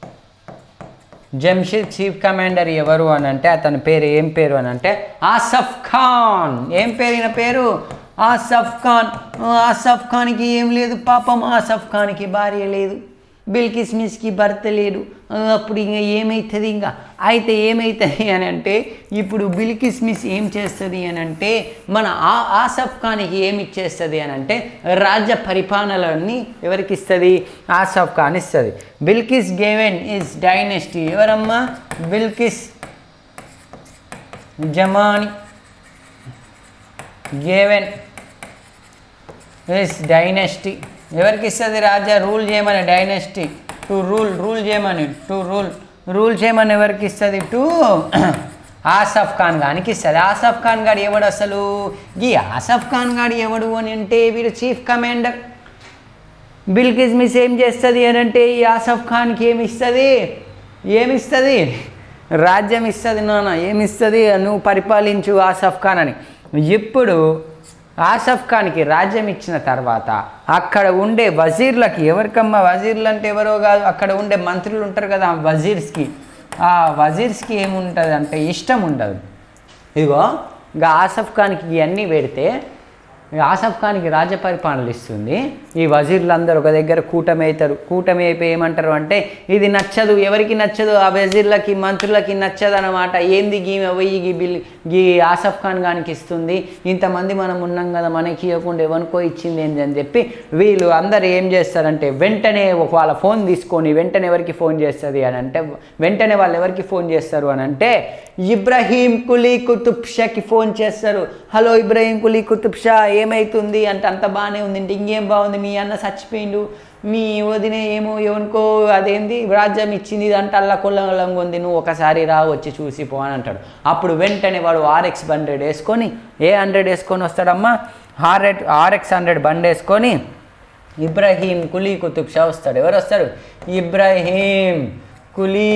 జంషీద్ చీఫ్ కమాండర్ ఎవరు అని అంటే అతని పేరు ఏం పేరు అని అంటే ఆసఫ్ ఖాన్ ఏం పేరు ఈయన పేరు ఆసఫ్ ఖాన్ ఆసఫ్ ఖాన్కి ఏం లేదు పాపం ఆసఫ్ ఖాన్కి భార్య లేదు బిల్కిస్ మిస్కి భర్త లేడు ఆ, అప్పుడు ఇంకా ఏమవుతుంది ఇంకా అయితే ఏమవుతుంది అని అంటే ఇప్పుడు బిల్కిస్ మిస్ ఏం చేస్తుంది అని అంటే మన ఆ ఆసఫ్ ఖాన్కి ఏమి ఇచ్చేస్తుంది అని అంటే రాజ్య పరిపాలనలన్నీ ఎవరికి ఇస్తుంది ఆసఫ్ ఖాన్ ఇస్తుంది బిల్కిస్ గేవెన్ ఇస్ డైనెస్టీ ఎవరమ్మా Bilkis Jamani given his dynasty ఎవరికి ఇస్తుంది రాజా రూల్ చేయమని డైనెస్టీ టు రూల్ రూల్ చేయమని టు రూల్ రూల్ చేయమని ఎవరికి ఇస్తుంది టు ఆసఫ్ ఖాన్ గానికి ఇస్తుంది ఆసఫ్ ఖాన్ గారు ఎవడు అసలు ఈ ఆసఫ్ ఖాన్ గారు ఎవడు అని అంటే వీడు చీఫ్ కమాండర్ బిల్కిస్ మిస్ ఏం చేస్తుంది అని అంటే ఈ ఆసఫ్ ఖాన్కి ఏమి ఇస్తుంది ఏమి ఇస్తుంది రాజ్యం ఇస్తుంది నాన్న ఏమి ఇస్తుంది నువ్వు పరిపాలించు ఆసఫ్ ఖాన్ అని ఇప్పుడు ఆసఫ్ ఖాన్కి రాజ్యం ఇచ్చిన తర్వాత అక్కడ ఉండే వజీర్లకి ఎవరికమ్మా వజీర్లు అంటే ఎవరో కాదు అక్కడ ఉండే మంత్రులు ఉంటారు కదా ఆ వజీర్స్కి ఆ వజీర్స్కి ఏముంటుంది అంటే ఇష్టం ఉండదు ఇదిగో ఇంకా ఆసఫ్ ఖాన్కి ఇవన్నీ పెడితే ఇక ఆసఫ్ ఖాన్కి రాజ్య పరిపాలనలు ఇస్తుంది ఈ వజీర్లందరూ ఒక దగ్గర కూటమి అవుతారు కూటమి అయిపోయి ఏమంటారు అంటే ఇది నచ్చదు ఎవరికి నచ్చదు ఆ వజీర్లకి మంత్రులకి నచ్చదు అనమాట ఏంది గీ వెయ్యి గీ బిల్ గీ ఆసఫ్ ఖాన్ గానికి ఇస్తుంది ఇంతమంది మనం ఉన్నాం కదా మనకి ఇవ్వకుండా ఎవరికో ఇచ్చింది ఏంది అని చెప్పి వీళ్ళు అందరు ఏం చేస్తారంటే వెంటనే ఒక వాళ్ళ ఫోన్ తీసుకొని వెంటనే ఎవరికి ఫోన్ చేస్తుంది అని అంటే వెంటనే వాళ్ళు ఎవరికి ఫోన్ చేస్తారు అని అంటే ఇబ్రహీం కులీ కుతుబ్ షాకి ఫోన్ చేస్తారు హలో ఇబ్రహీం కులీ కుతుబ్ షా ఏమైతుంది అంటే అంత బాగానే ఉంది అంటే ఇంకేం బాగుంది మీ అన్న చచ్చిపోయిండు మీ వదిన ఏమో ఎవరికో అదేంది రాజ్యం ఇచ్చింది ఇది అంటే అల్లా కొల్లంగా ఉంది నువ్వు ఒకసారి రా వచ్చి చూసి పో అని అంటాడు అప్పుడు వెంటనే వాడు ఆర్ఎక్స్ హండ్రెడ్ వేసుకొని ఏ హండ్రెడ్ వేసుకొని వస్తాడమ్మా ఆర్ఎట్ ఆర్ఎక్స్ హండ్రెడ్ బండి వేసుకొని ఇబ్రహీం కులీ కుతుబ్ షా వస్తాడు ఎవరు వస్తారు ఇబ్రహీం కులీ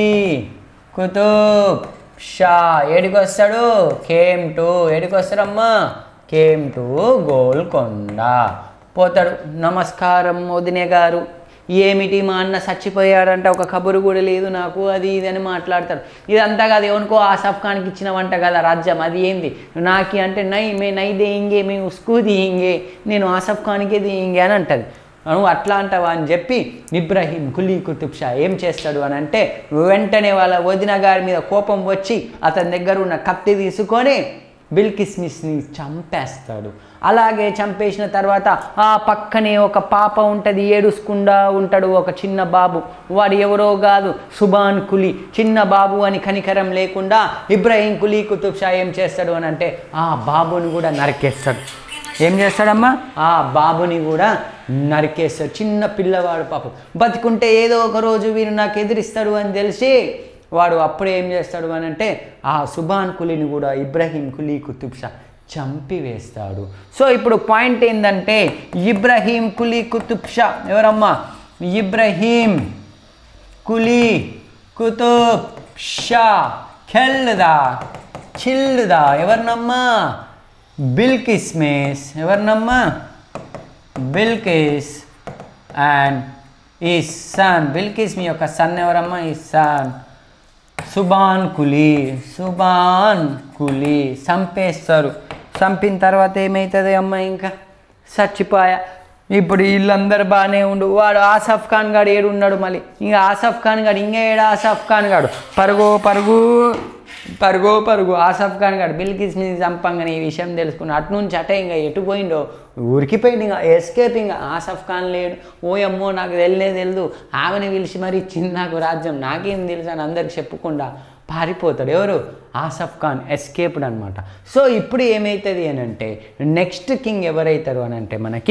కుతుబ్ షా ఏడికి వస్తాడు కేమ్ టు ఏడికి వస్తాడమ్మా కేమ్ టు గోల్కొండ పోతాడు నమస్కారం వదినే గారు ఏమిటి మా అన్న చచ్చిపోయాడంట ఒక కబురు కూడా లేదు నాకు అది ఇది అని మాట్లాడతారు ఇదంతా కాదు ఎవరికో ఆసఫ్ ఖాన్కి ఇచ్చిన వంట కదా రాజ్యం అది ఏంది నాకి అంటే నై మే నై దేయింగే మేము ఉస్కు దియింగే నేను ఆసఫ్ ఖాన్కే దియింగే అని అంటది నువ్వు అట్లా అంటావా అని చెప్పి ఇబ్రహీం కులీ కుతుబ్ షా ఏం చేస్తాడు అని అంటే వెంటనే వాళ్ళ వదిన గారి మీద కోపం వచ్చి అతని దగ్గర ఉన్న కత్తి తీసుకొని బిల్కిస్మిస్ని చంపేస్తాడు అలాగే చంపేసిన తర్వాత ఆ పక్కనే ఒక పాప ఉంటుంది ఏడుసుకుండా ఉంటాడు ఒక చిన్న బాబు వాడు ఎవరో కాదు సుబాన్ కులీ చిన్న బాబు అని కనికరం లేకుండా ఇబ్రహీం కులీ కుతుబ్ షా ఏం చేస్తాడు అని అంటే ఆ బాబుని కూడా నరికేస్తాడు ఏం చేస్తాడమ్మా ఆ బాబుని కూడా నరికేస్తాడు చిన్న పిల్లవాడు పాపం బతికుంటే ఏదో ఒక రోజు వీరు నాకు ఎదిరిస్తాడు అని తెలిసి వాడు అప్పుడు ఏం చేస్తాడు అని అంటే ఆ సుబాన్ కులీని కూడా ఇబ్రహీం కులీ కుతుబ్ షా చంపివేస్తాడు సో ఇప్పుడు పాయింట్ ఏంటంటే ఇబ్రహీం కులీ కుతుబ్ షా ఎవరమ్మా ఇబ్రహీం కులీ కుతుబ్ షా ఖెల్దా చిల్దా ఎవరినమ్మా బిల్కిస్ మేస్ ఎవరినమ్మా Bilkis and he son Bilkis మీ యొక్క సన్ ఎవరమ్మా ఈ సన్ సుబాన్ కులీ సుబాన్ కులీ చంపేస్తారు చంపిన తర్వాత ఏమవుతుంది అమ్మ ఇంకా చచ్చిపోయా ఇప్పుడు వీళ్ళందరూ బాగానే ఉండు వాడు ఆసఫ్ ఖాన్ గాడు ఏడు ఉన్నాడు మళ్ళీ ఇంకా ఆసఫ్ ఖాన్ గాడు ఇంకా ఏడు ఆసఫ్ ఖాన్ గాడు పరుగు పరుగు పరుగు పరుగు ఆసఫ్ ఖాన్ గాడు బిల్కిస్ మీద చంపంగానే ఈ విషయం తెలుసుకుని అటు నుంచి అటే ఇంకా ఎటు పోయిండో ఉరికిపోయింది ఇంకా ఎస్కేప్ ఇంకా ఆసఫ్ ఖాన్ లేడు ఓ అమ్మో నాకు తెలియనే తెలియదు ఆమెను పిలిచి మరి ఇచ్చింది నాకు రాజ్యం నాకేం తెలుసు అని అందరికి చెప్పకుండా పారిపోతాడు ఎవరు ఆసఫ్ ఖాన్ ఎస్కేప్డ్ అనమాట సో ఇప్పుడు ఏమవుతుంది అని అంటే నెక్స్ట్ కింగ్ ఎవరైతారు అని అంటే మనకి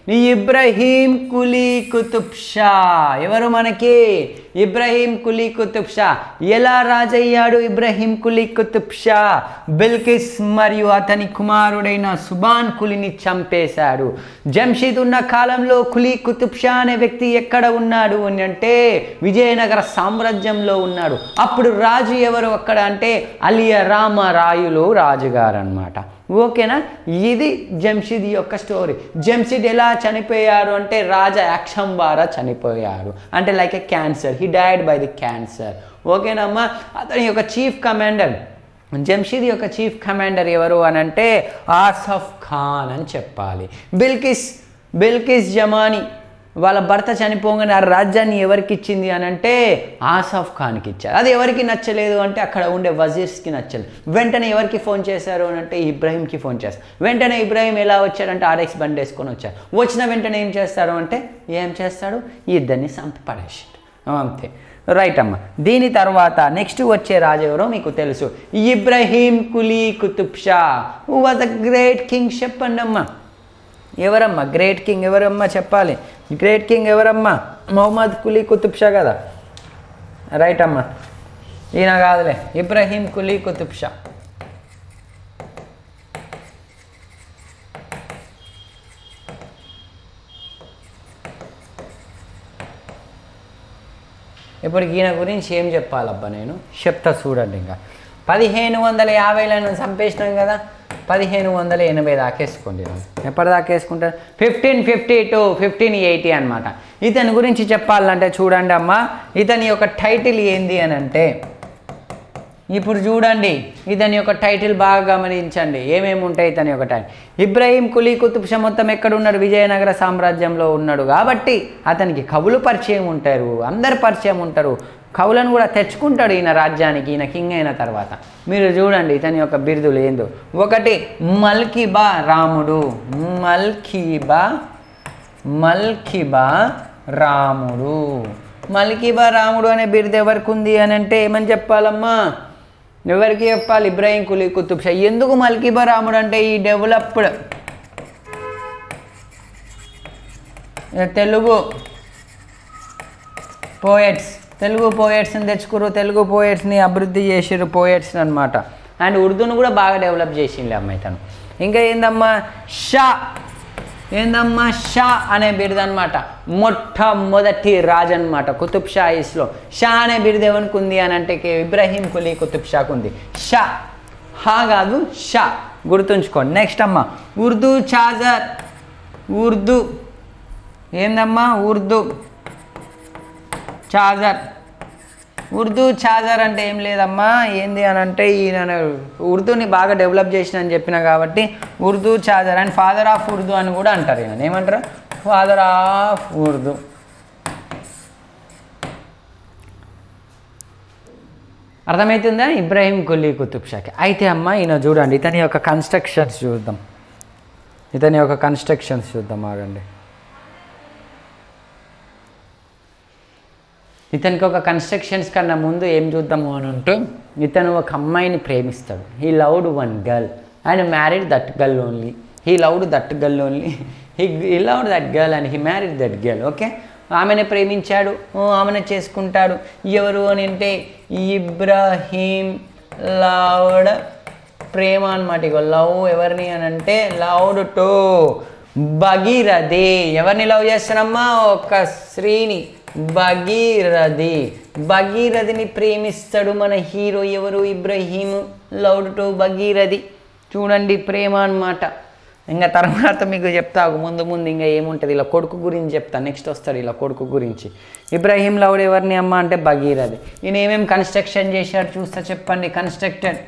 ఇబ్రహీం కులీ కుతుబ్ షా ఎవరు మనకి ఇబ్రహీం కులీ కుతుబ్ షా ఎలా రాజయ్యాడు ఇబ్రహీం కులీ కుతుబ్ షా బిల్కిస్ మరియు అతని కుమారుడైన సుబాన్ కులిని చంపేశాడు జంషీద్ ఉన్న కాలంలో కులీ కుతుబ్ షా అనే వ్యక్తి ఎక్కడ ఉన్నాడు అని అంటే విజయనగర సామ్రాజ్యంలో ఉన్నాడు అప్పుడు రాజు ఎవరు అక్కడ అంటే అలియ రామరాయులు రాజుగారు అనమాట ఓకేనా ఇది జంషీద్ యొక్క స్టోరీ జంషీద్ ఎలా చనిపోయారు అంటే రాజా యాక్షంబారా చనిపోయారు అంటే like a cancer he died by the cancer ఓకేనమ్మా అతని యొక్క చీఫ్ కమాండర్ జంషీద్ యొక్క చీఫ్ కమాండర్ ఎవరు అని అంటే ఆసఫ్ ఖాన్ అని చెప్పాలి బిల్కిస్ బిల్కిస్ జమానీ వాళ్ళ భర్త చనిపోగానే ఆ రాజ్యాన్ని ఎవరికి ఇచ్చింది అని అంటే ఆసఫ్ ఖాన్కి ఇచ్చారు అది ఎవరికి నచ్చలేదు అంటే అక్కడ ఉండే వజీర్స్కి నచ్చలేదు వెంటనే ఎవరికి ఫోన్ చేశారు అని అంటే ఇబ్రాహీంకి ఫోన్ చేస్తారు వెంటనే ఇబ్రాహీం ఎలా వచ్చాడంటే ఆర్ఎక్స్ బండి వేసుకొని వచ్చారు వచ్చిన వెంటనే ఏం చేస్తారు అంటే ఏం చేస్తాడు ఈ ఇద్దరిని చంపి పడేసాడు అంతే రైట్ అమ్మ దీని తర్వాత నెక్స్ట్ వచ్చే రాజు ఎవరో మీకు తెలుసు Ibrahim Quli Qutb Shah was a great king చెప్పండి అమ్మా ఎవరమ్మా గ్రేట్ కింగ్ ఎవరమ్మా చెప్పాలి గ్రేట్ కింగ్ ఎవరమ్మా మొహమ్మద్ కులీ కుతుబ్ షా కదా రైట్ అమ్మా ఈయన కాదులే ఇబ్రహీం కులీ కుతుబ్ షా ఇప్పుడు ఈయన గురించి ఏం చెప్పాలబ్బా నేను చెప్తా చూడండి ఇంకా పదిహేను వందల యాభైలను చంపేసినాం కదా పదిహేను వందల ఎనభై దాకేసుకోండి ఎప్పటి దాకేసుకుంటారు fifteen fifty to fifteen eighty అనమాట ఇతని గురించి చెప్పాలంటే చూడండి అమ్మా ఇతని యొక్క టైటిల్ ఏంది అని అంటే ఇప్పుడు చూడండి ఇతని యొక్క టైటిల్ బాగా గమనించండి ఏమేమి ఉంటాయి ఇతని యొక్క టైటిల్ ఇబ్రాహీం కులీ కుతుబ్ షా మొత్తం ఎక్కడ ఉన్నాడు విజయనగర సామ్రాజ్యంలో ఉన్నాడు కాబట్టి అతనికి కవులు పరిచయం ఉంటారు అందరు పరిచయం ఉంటారు కవులను కూడా తెచ్చుకుంటాడు ఈయన రాజ్యానికి ఈయన కింగ్ అయిన తర్వాత మీరు చూడండి ఇతని యొక్క బిరుదులు ఏందో ఒకటి మల్కిబా రాముడు మల్కిబా మల్కిబా రాముడు మల్కిబా రాముడు అనే బిరుదు ఎవరికి ఉంది అని అంటే ఏమని చెప్పాలమ్మా ఎవరికి చెప్పాలి ఇబ్రాహీం కులీ కుతుబ్ షా ఎందుకు మల్కిబా రాముడు అంటే he developed Telugu poets Telugu పోయట్స్ని తెచ్చుకురు తెలుగు పోయట్స్ని అభివృద్ధి చేసిర్రు పోయట్స్ అనమాట అండ్ ఉర్దూను కూడా బాగా డెవలప్ చేసిండే అమ్మాయి తను ఇంకా ఏందమ్మా షా ఏందమ్మా షా అనే బిరుదు అనమాట మొట్టమొదటి రాజు అనమాట కుతుబ్ షాయిస్లో షా అనే బిరుదు ఎవరికి ఉంది అని అంటే కే- ఇబ్రాహీం కులీ కుతుబ్ షాకు ఉంది షా హా కాదు షా గుర్తుంచుకోండి నెక్స్ట్ అమ్మా ఉర్దూ చాజర్ ఉర్దూ ఏందమ్మా ఉర్దూ చాజర్ ఉర్దూ చాజర్ అంటే ఏం లేదమ్మా ఏంది అని అంటే ఈయన ఉర్దూని బాగా డెవలప్ చేసిన అని చెప్పిన కాబట్టి Urdu Chaucer and father of Urdu అని కూడా అంటారు ఈయన ఏమంటారు ఫాదర్ ఆఫ్ ఉర్దూ అర్థమవుతుందా ఇబ్రాహీం కుల్లీ కుతుబ్ షాకి అయితే అమ్మ ఈయన చూడండి ఇతని యొక్క కన్స్ట్రక్షన్స్ చూద్దాం ఇతని యొక్క కన్స్ట్రక్షన్స్ చూద్దాం ఆగండి ఇతనికి ఒక కన్స్ట్రక్షన్స్ కన్నా ముందు ఏం చూద్దాము అని అంటే ఇతను ఒక అమ్మాయిని ప్రేమిస్తాడు he loved one girl and married that girl only he loved that girl only he he loved that girl and he married that girl okay ఆమెనే ప్రేమించాడు ఓ, ఆమెనే చేసుకుంటాడు ఎవరు అని అంటే ఇబ్రాహీం లవ్డ్ ప్రేమ అనమాట ఇగో లవ్ ఎవరిని అని అంటే లవ్డ్ టు భగీరథి ఎవరిని లవ్ చేస్తానమ్మా ఒక స్త్రీని భగీరథి భగీరథిని ప్రేమిస్తాడు మన హీరో ఎవరు ఇబ్రహీం లవ్డ్ టు భగీరథి చూడండి ప్రేమ అన్నమాట ఇంకా తర్వాత మీకు చెప్తా ముందు ముందు ఇంకా ఏముంటుంది ఇలా కొడుకు గురించి చెప్తా నెక్స్ట్ వస్తాడు ఇలా కొడుకు గురించి ఇబ్రాహీం లౌడ్ ఎవరిని అమ్మ అంటే భగీరథి ఈయన ఏమేమి కన్స్ట్రక్షన్ చేశాడు చూస్తా చెప్పండి కన్స్ట్రక్టెడ్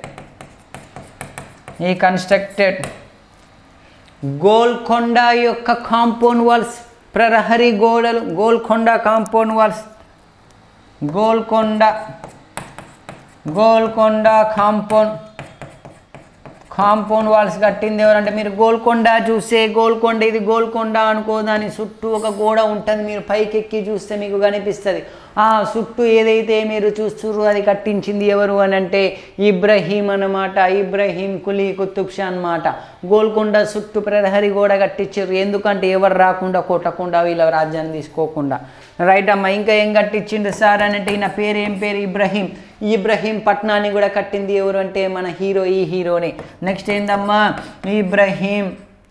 ఈ కన్స్ట్రక్టెడ్ గోల్కొండ యొక్క కాంపౌండ్ వాల్స్ ప్రహరీ గోడలు Golconda compound walls Golconda Golconda compound compound walls కట్టింది ఎవరంటే మీరు గోల్కొండ చూస్తే గోల్కొండ ఇది గోల్కొండ అనుకో దాని చుట్టూ ఒక గోడ ఉంటుంది మీరు పైకి ఎక్కి చూస్తే మీకు కనిపిస్తుంది ఆ చుట్టూ ఏదైతే మీరు చూస్తుర్రో అది కట్టించింది ఎవరు అని అంటే ఇబ్రహీం అన్నమాట ఇబ్రహీం కులీ కుతుబ్ షా అన్నమాట గోల్కొండ చుట్టూ ప్రహరీ గోడ కట్టించారు ఎందుకంటే ఎవరు రాకుండా కొట్టకుండా వీళ్ళ రాజ్యాన్ని తీసుకోకుండా రైట్ అమ్మ ఇంకా ఏం కట్టించిండు సార్ అని అంటే ఈయన పేరు ఏం పేరు ఇబ్రహీం ఇబ్రహీం పట్నాన్ని కూడా కట్టింది ఎవరు అంటే మన హీరో ఈ హీరోనే నెక్స్ట్ ఏందమ్మా ఇబ్రహీం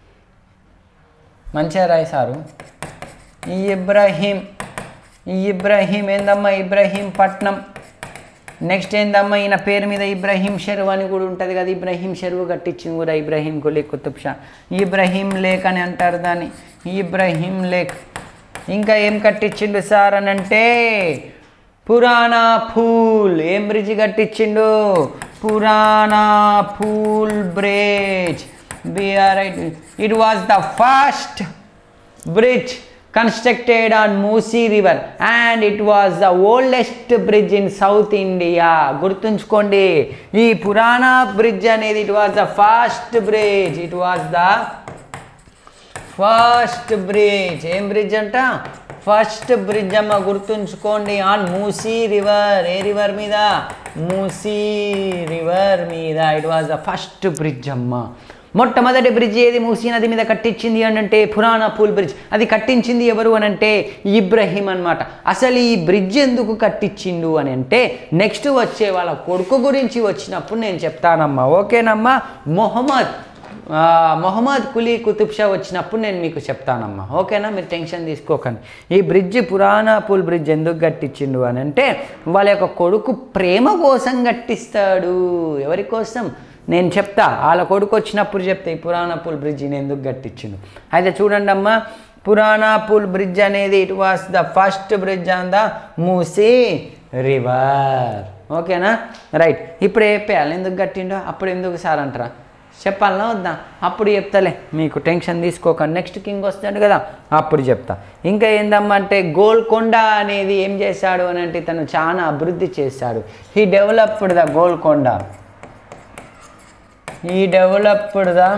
మంచిగా రాయి సారు ఈ ఇబ్రహీం ఈ ఇబ్రహీం ఏందమ్మా ఇబ్రహీం పట్నం నెక్స్ట్ ఏందమ్మా ఈయన పేరు మీద ఇబ్రహీం షెరువు అని కూడా ఉంటుంది కదా ఇబ్రహీం షెరువు కట్టించింది కూడా ఇబ్రహీం కులీ కుతుబ్ షా ఇబ్రహీం లేక్ అని అంటారు దాన్ని ఇబ్రహీం లేక్ ఇంకా ఏం కట్టించిండు సార్ అని అంటే పురాణా ఫూల్ ఏం బ్రిడ్జ్ కట్టించిండు పురాణా ఫూల్ బ్రిడ్జ్ బిఆర్ it was the first bridge constructed on Musi river and it was the oldest bridge in South India గుర్తుంచుకోండి ఈ పురాణ బ్రిడ్జ్ అనేది it was the first bridge it was the first bridge ఏం bridge అంట first bridge అమ్మ గుర్తుంచుకోండి on Musi river ఏ river మీద Musi river మీద it was the first bridge అమ్మ మొట్టమొదటి బ్రిడ్జ్ ఏది మూసీ నది మీద కట్టించింది అని అంటే పురాణ పూల్ బ్రిడ్జ్ అది కట్టించింది ఎవరు అని అంటే ఇబ్రహీం అనమాట అసలు ఈ బ్రిడ్జ్ ఎందుకు కట్టించిండు అని అంటే నెక్స్ట్ వచ్చే వాళ్ళ కొడుకు గురించి వచ్చినప్పుడు నేను చెప్తానమ్మా ఓకేనమ్మా మొహమ్మద్ ఆ, మొహమ్మద్ కులీ కుతుబ్ షా వచ్చినప్పుడు నేను మీకు చెప్తానమ్మా ఓకేనా మీరు టెన్షన్ తీసుకోకండి ఈ బ్రిడ్జ్ పురాణ పూల్ బ్రిడ్జ్ ఎందుకు కట్టించిండు అని అంటే వాళ్ళ యొక్క కొడుకు ప్రేమ కోసం కట్టిస్తాడు ఎవరి కోసం నేను చెప్తా వాళ్ళ కొడుకు వచ్చినప్పుడు చెప్తా ఈ పురాణ పూల్ బ్రిడ్జిని ఎందుకు కట్టించిండు అయితే చూడండి అమ్మా పురాణ పూల్ బ్రిడ్జ్ అనేది it was the first bridge on the Musi river ఓకేనా రైట్ ఇప్పుడు చెప్పేయాలి ఎందుకు కట్టిండో అప్పుడు ఎందుకు సార్ అంటారా చెప్పాలనా వద్దా అప్పుడు చెప్తాలే మీకు టెన్షన్ తీసుకోకండి నెక్స్ట్ కింగ్ వస్తాడు కదా అప్పుడు చెప్తా ఇంకా ఏందమ్మా అంటే గోల్కొండ అనేది ఏం చేశాడు అని అంటే తను చాలా అభివృద్ధి చేశాడు he developed the Golconda he developed the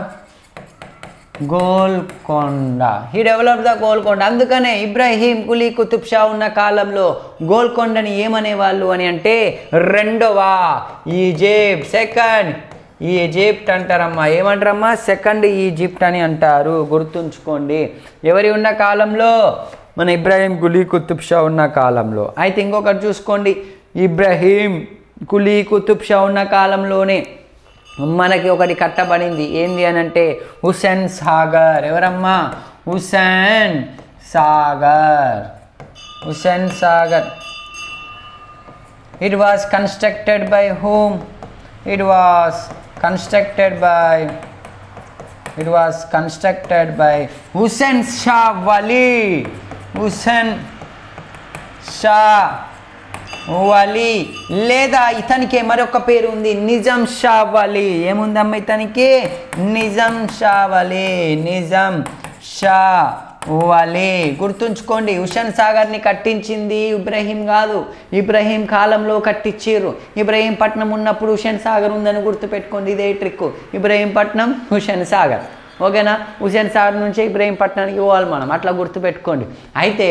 Golconda he develop the Golconda అందుకనే ఇబ్రాహీం కులీ కుతుబ్ షా ఉన్న కాలంలో గోల్కొండని ఏమనేవాళ్ళు అని అంటే రెండవ ఈజిప్ట్ సెకండ్ ఈజిప్ట్ అంటారమ్మా ఏమంటారమ్మా సెకండ్ ఈజిప్ట్ అని అంటారు గుర్తుంచుకోండి ఎవరి ఉన్న కాలంలో మన ఇబ్రాహీం కులీ కుతుబ్ షా ఉన్న కాలంలో అయితే ఇంకొకటి చూసుకోండి ఇబ్రాహీం కులీ కుతుబ్ షా ఉన్న కాలంలోనే మనకి ఒకటి కట్టబడింది ఏంది అని అంటే హుసేన్ సాగర్ ఎవరమ్మా Hussain Sagar Hussain Sagar it was constructed by whom it was constructed by it was constructed by Hussain Shah Wali Hussain Shah Wali లేదా ఇతనికి మరొక పేరు ఉంది నిజాం షా వలీ ఏముందమ్మా ఇతనికి నిజాం షా వలీ నిజాం షా వలీ గుర్తుంచుకోండి హుషన్ సాగర్ని కట్టించింది ఇబ్రహీం కాదు ఇబ్రహీం కాలంలో కట్టించారు ఇబ్రహీం పట్నం ఉన్నప్పుడు హుషన్ సాగర్ ఉందని గుర్తుపెట్టుకోండి ఇదే ట్రిక్ ఇబ్రహీం పట్నం హుషన్ సాగర్ ఓకేనా హుసేన్ సాగర్ నుంచి ఇబ్రహీం పట్నానికి పోవాలి మనం అట్లా గుర్తుపెట్టుకోండి అయితే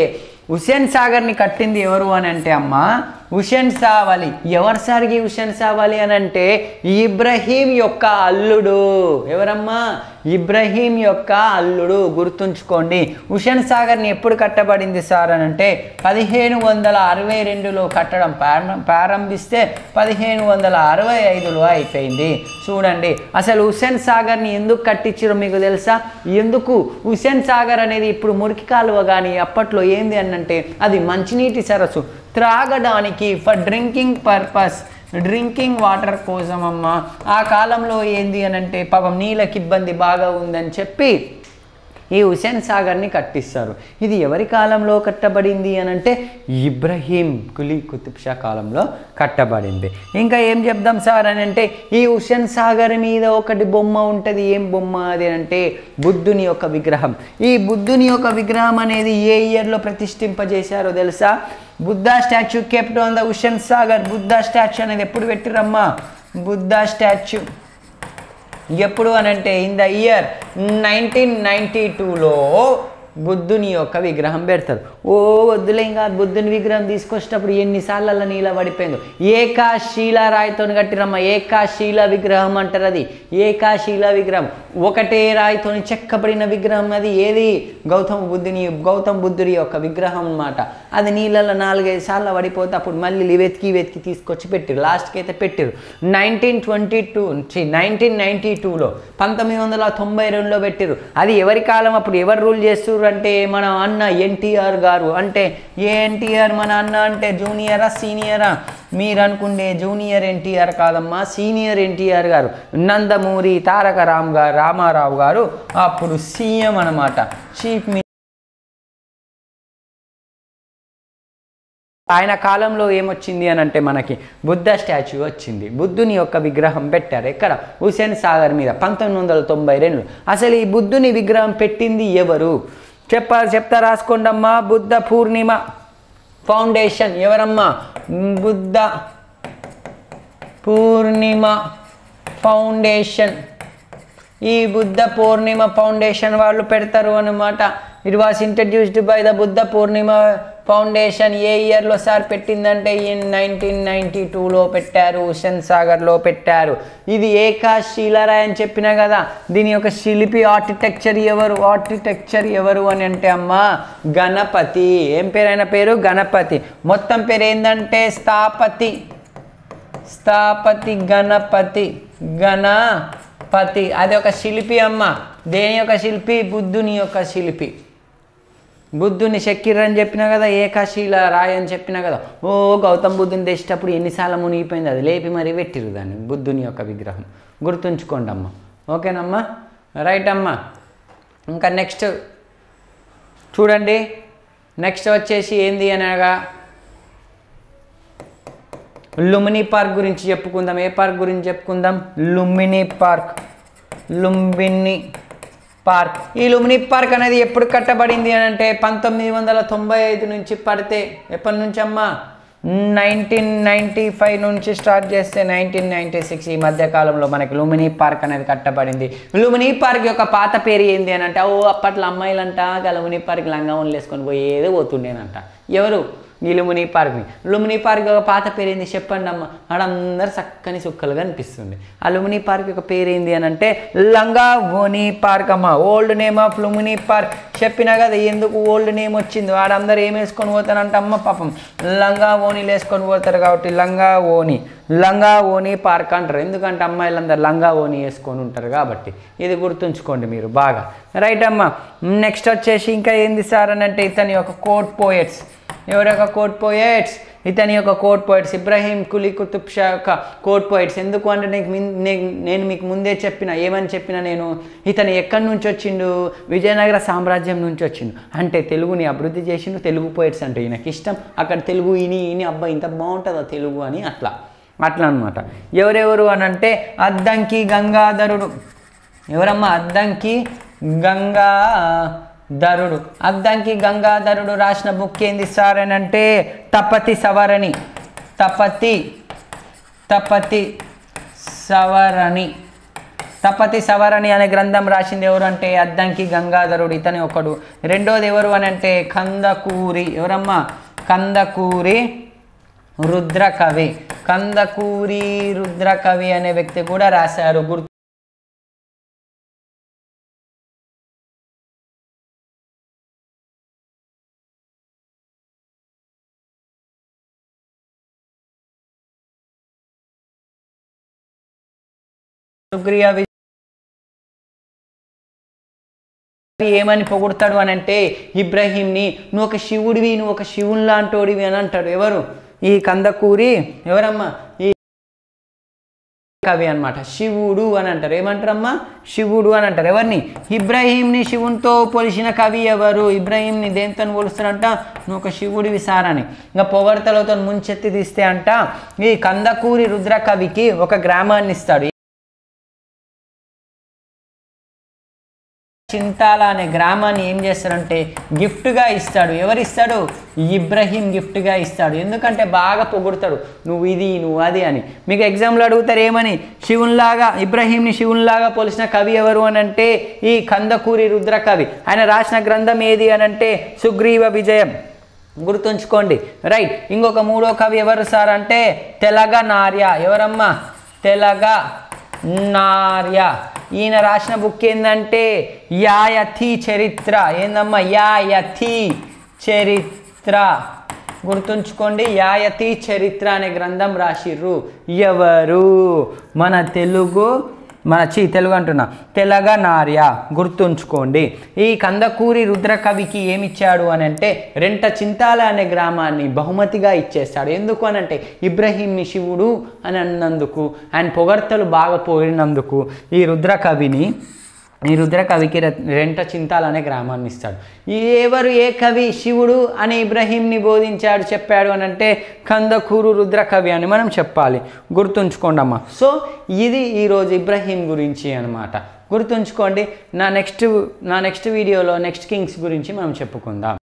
హుసేన్ సాగర్ని కట్టింది ఎవరు అని అంటే అమ్మ హుసేన్ సావలి ఎవరు సార్కి హుసేన్ సావలి అని అంటే ఇబ్రహీం యొక్క అల్లుడు ఎవరమ్మా ఇబ్రహీం యొక్క అల్లుడు గుర్తుంచుకోండి హుసేన్ సాగర్ని ఎప్పుడు కట్టబడింది సార్ అని అంటే పదిహేను వందల అరవై రెండులో కట్టడం ప్రారం- ప్రారంభిస్తే పదిహేను వందల అరవై ఐదులో అయిపోయింది చూడండి అసలు హుసేన్ సాగర్ని ఎందుకు కట్టించారో మీకు తెలుసా ఎందుకు హుసేన్ సాగర్ అనేది ఇప్పుడు మురికి కాలువ కానీ అప్పట్లో ఏంది అని అంటే అది మంచినీటి సరస్సు త్రాగడానికి for drinking purpose drinking water కోసం అమ్మ ఆ కాలంలో ఏంది అని అంటే పాపం నీళ్ళకి ఇబ్బంది బాగా ఉందని చెప్పి ఈ హుసేన్ సాగర్ని కట్టిస్తారు ఇది ఎవరి కాలంలో కట్టబడింది అని అంటే ఇబ్రహీం కులీ కుతుబ్ షా కాలంలో కట్టబడింది ఇంకా ఏం చెప్దాం సార్ అని అంటే ఈ హుసేన్ సాగర్ మీద ఒకటి బొమ్మ ఉంటుంది ఏం బొమ్మ అది అంటే బుద్ధుని యొక్క విగ్రహం ఈ బుద్ధుని యొక్క విగ్రహం అనేది ఏ ఇయర్లో ప్రతిష్ఠింపజేశారో తెలుసా Buddha statue kept on the Hussain Sagar Buddha statue అనేది ఎప్పుడు పెట్టిరమ్మా బుద్ధా స్టాచ్యూ ఎప్పుడు అని అంటే in the year nineteen ninety టూలో బుద్ధుని యొక్క విగ్రహం పెడతారు ఓ వద్దులే ఇంకా బుద్ధుని విగ్రహం తీసుకొచ్చేటప్పుడు ఎన్నిసార్లు అలా నీళ్ళ పడిపోయిందో ఏకాశీల రాయితో కట్టిరమ్మ ఏకాశీల విగ్రహం అంటారు అది ఏకాశీల విగ్రహం ఒకటే రాయితో చెక్కబడిన విగ్రహం అది ఏది గౌతమ బుద్ధుని గౌతమ బుద్ధుడి యొక్క విగ్రహం అన్నమాట అది నీళ్ళలో నాలుగైదు సార్లు పడిపోతే అప్పుడు మళ్ళీ వెతికి వెతికి తీసుకొచ్చి పెట్టారు లాస్ట్కి అయితే పెట్టారు nineteen twenty two nineteen ninety టూలో పంతొమ్మిది వందల తొంభై రెండులో పెట్టారు అది ఎవరి కాలం అప్పుడు ఎవరు రూల్ చేస్తున్నారు అంటే మన అన్న ఎన్టీఆర్ గారు అంటే ఏ ఎన్టీఆర్ మన అన్న అంటే జూనియరా సీనియరా మీరు అనుకుంటే జూనియర్ ఎన్టీఆర్ కాదమ్మా సీనియర్ ఎన్టీఆర్ గారు నందమూరి తారక రామ్ గారు రామారావు గారు అప్పుడు సీఎం అనమాట చీఫ్ మినిస్టర్ ఆయన కాలంలో ఏమొచ్చింది అని అంటే మనకి బుద్ధ స్టాచ్యూ వచ్చింది బుద్ధుని యొక్క విగ్రహం పెట్టారు ఎక్కడ హుసేన్ సాగర్ మీద పంతొమ్మిది వందల తొంభై రెండు అసలు ఈ బుద్ధుని విగ్రహం పెట్టింది ఎవరు చెప్పారు చెప్తా రాసుకోండమ్మా బుద్ధ పూర్ణిమ ఫౌండేషన్ ఎవరమ్మా బుద్ధ పూర్ణిమ ఫౌండేషన్ ఈ బుద్ధ పూర్ణిమ ఫౌండేషన్ వాళ్ళు పెడతారు అనమాట it was introduced by the Buddha Purnima foundation ఏ ఇయర్లో సార్ పెట్టిందంటే ఇన్ నైన్టీన్ నైన్టీ టూలో పెట్టారు హుసేన్ సాగర్లో పెట్టారు ఇది ఏకాశీలరాయ్ అని చెప్పిన కదా దీని యొక్క శిల్పి ఆర్కిటెక్చర్ ఎవరు ఆర్కిటెక్చర్ ఎవరు అని అంటే అమ్మ గణపతి ఏం పేరైన పేరు గణపతి మొత్తం పేరు ఏంటంటే స్థాపతి స్థాపతి గణపతి గణపతి అది ఒక శిల్పి అమ్మ దేని యొక్క శిల్పి బుద్ధుని యొక్క శిల్పి బుద్ధుని చెక్కిర్రని చెప్పిన కదా ఏకాశీల రాయి అని చెప్పిన కదా ఓ గౌతమ్ బుద్ధుని తెచ్చేటప్పుడు ఎన్నిసార్లు మునిగిపోయింది అది లేపి మరీ పెట్టిరు దాన్ని బుద్ధుని యొక్క విగ్రహం గుర్తుంచుకోండి అమ్మ ఓకేనమ్మా రైట్ అమ్మా ఇంకా నెక్స్ట్ చూడండి నెక్స్ట్ వచ్చేసి ఏంది అనగా లుమినీ పార్క్ గురించి చెప్పుకుందాం ఏ పార్క్ గురించి చెప్పుకుందాం లుమినీ పార్క్ లుంబిని పార్క్ ఈ లుమినీ పార్క్ అనేది ఎప్పుడు కట్టబడింది అని అంటే పంతొమ్మిది వందల తొంభై ఐదు నుంచి పడితే ఎప్పటి నుంచి అమ్మా నైన్టీన్ నైంటీ ఫైవ్ నుంచి స్టార్ట్ చేస్తే నైన్టీన్ నైంటీ సిక్స్ ఈ మధ్య కాలంలో మనకి లుమినీ పార్క్ అనేది కట్టబడింది లుమినీ పార్క్ యొక్క పాత పేరు ఏంది అని అంటే ఓ అప్పట్లో అమ్మాయిలంట ఆ లుమినీ పార్క్ లంగా వేసుకొని పోయి ఏదో పోతుండేనంట ఎవరు ఈ లుమినీ పార్క్ని లుమినీ పార్క్ యొక్క పాత పేరు ఏంది చెప్పండి అమ్మ ఆడందరు చక్కని సుక్కలుగా అనిపిస్తుంది ఆ లుమినీ పార్క్ యొక్క పేరు ఏంది అని అంటే లంగా ఓనీ పార్క్ అమ్మ old name of Lumbini park చెప్పినా కదా ఎందుకు ఓల్డ్ నేమ్ వచ్చింది వాడందరూ ఏం వేసుకొని పోతానంటే అమ్మ పాపం లంగా ఓనీలు వేసుకొని పోతారు కాబట్టి లంగా ఓని లంగా ఓని పార్క్ అంటారు ఎందుకంటే అమ్మాయిలందరూ లంగా ఓని వేసుకొని ఉంటారు కాబట్టి ఇది గుర్తుంచుకోండి మీరు బాగా రైట్ అమ్మ నెక్స్ట్ వచ్చేసి ఇంకా ఏంది సార్ అని అంటే ఇతని యొక్క కోట్ పోయట్స్ ఎవరి యొక్క కోట్ పోయట్స్ ఇతని యొక్క కోట్ పోయిట్స్ ఇబ్రాహీం కులీ కుతుబ్ షా యొక్క కోట్ పోయిట్స్ ఎందుకు అంటే నీకు మిన్- నే- నేను మీకు ముందే చెప్పిన ఏమని చెప్పిన నేను ఇతను ఎక్కడి నుంచి వచ్చిండు విజయనగర సామ్రాజ్యం నుంచి వచ్చిండు అంటే తెలుగుని అభివృద్ధి చేసిండు తెలుగు పోయిట్స్ అంటే ఈయనకి ఇష్టం అక్కడ తెలుగు ఇని ఇని అబ్బా ఇంత బాగుంటుందా తెలుగు అని అట్లా అట్లా అనమాట ఎవరెవరు అని అంటే అద్దంకి గంగాధరుడు ఎవరమ్మా అద్దంకి గంగాధరుడు అద్దంకి గంగాధరుడు రాసిన బుక్ ఏంది సార్ అని అంటే తపతి సవరణి తపతి తపతి సవరణి తపతి సవరణి అనే గ్రంథం రాసింది ఎవరు అంటే అద్దంకి గంగాధరుడు ఇతని ఒకడు రెండోది ఎవరు అని అంటే కందకూరి ఎవరమ్మా కందకూరి రుద్రకవి కందకూరి రుద్రకవి అనే వ్యక్తి కూడా రాశారు గుర్తు సుగ్రీవ వి- ఏమని పొగుడతాడు అని అంటే ఇబ్రహీంని నువ్వు ఒక శివుడివి నువ్వు ఒక శివుని లాంటోడివి అని అంటాడు ఎవరు ఈ కందకూరి ఎవరమ్మా ఈ కవి అన్నమాట శివుడు అని అంటారు ఏమంటారమ్మా శివుడు అని అంటారు ఎవరిని ఇబ్రాహీంని శివునితో పోలిసిన కవి ఎవరు ఇబ్రాహీంని దేంతో పోలుస్తారంట నువ్వు ఒక శివుడివి సార్ అని ఇంకా పొగడతలతో ముంచెత్తి తీస్తే అంట ఈ కందకూరి రుద్ర కవికి ఒక గ్రామాన్ని ఇస్తాడు చింతాల అనే గ్రామాన్ని ఏం చేస్తాడంటే గిఫ్ట్గా ఇస్తాడు ఎవరు ఇస్తాడు ఇబ్రహీం గిఫ్ట్గా ఇస్తాడు ఎందుకంటే బాగా పొగుడతాడు నువ్వు ఇది నువ్వు అది అని మీకు ఎగ్జామ్లో అడుగుతారు ఏమని శివునిలాగా ఇబ్రహీంని శివునిలాగా పోలిసిన కవి ఎవరు అని అంటే ఈ కందకూరి రుద్ర కవి ఆయన రాసిన గ్రంథం ఏది అని అంటే సుగ్రీవ విజయం గుర్తుంచుకోండి రైట్ ఇంకొక మూడో కవి ఎవరు సార్ అంటే తెలగ నార్య ఎవరమ్మా తెలగ నార్య ఈయన రాసిన బుక్ ఏంటంటే యాయథి చరిత్ర ఏందమ్మా యాయథి చరిత్ర గుర్తుంచుకోండి యాయతి చరిత్ర అనే గ్రంథం రాసిర్రు ఎవరు మన తెలుగు మన చీ తెలుగు అంటున్నా తెలగ నార్య గుర్తుంచుకోండి ఈ కందకూరి రుద్ర కవికి ఏమిచ్చాడు అని అంటే రెంట చింతాల అనే గ్రామాన్ని బహుమతిగా ఇచ్చేస్తాడు ఎందుకు అని అంటే ఇబ్రహీంని శివుడు అని అన్నందుకు ఆయన పొగడ్తలు బాగా పొగిడినందుకు ఈ రుద్ర కవిని ఈ రుద్ర కవికి రె- రెంట చింతాల అనే గ్రామాన్ని ఇస్తాడు ఈ ఎవరు ఏ కవి శివుడు అని ఇబ్రహీంని బోధించాడు చెప్పాడు అని అంటే కందకూరు రుద్ర కవి అని మనం చెప్పాలి గుర్తుంచుకోండి అమ్మా సో ఇది ఈరోజు ఇబ్రహీం గురించి అనమాట గుర్తుంచుకోండి నా నెక్స్ట్ నా నెక్స్ట్ వీడియోలో నెక్స్ట్ కింగ్స్ గురించి మనం చెప్పుకుందాం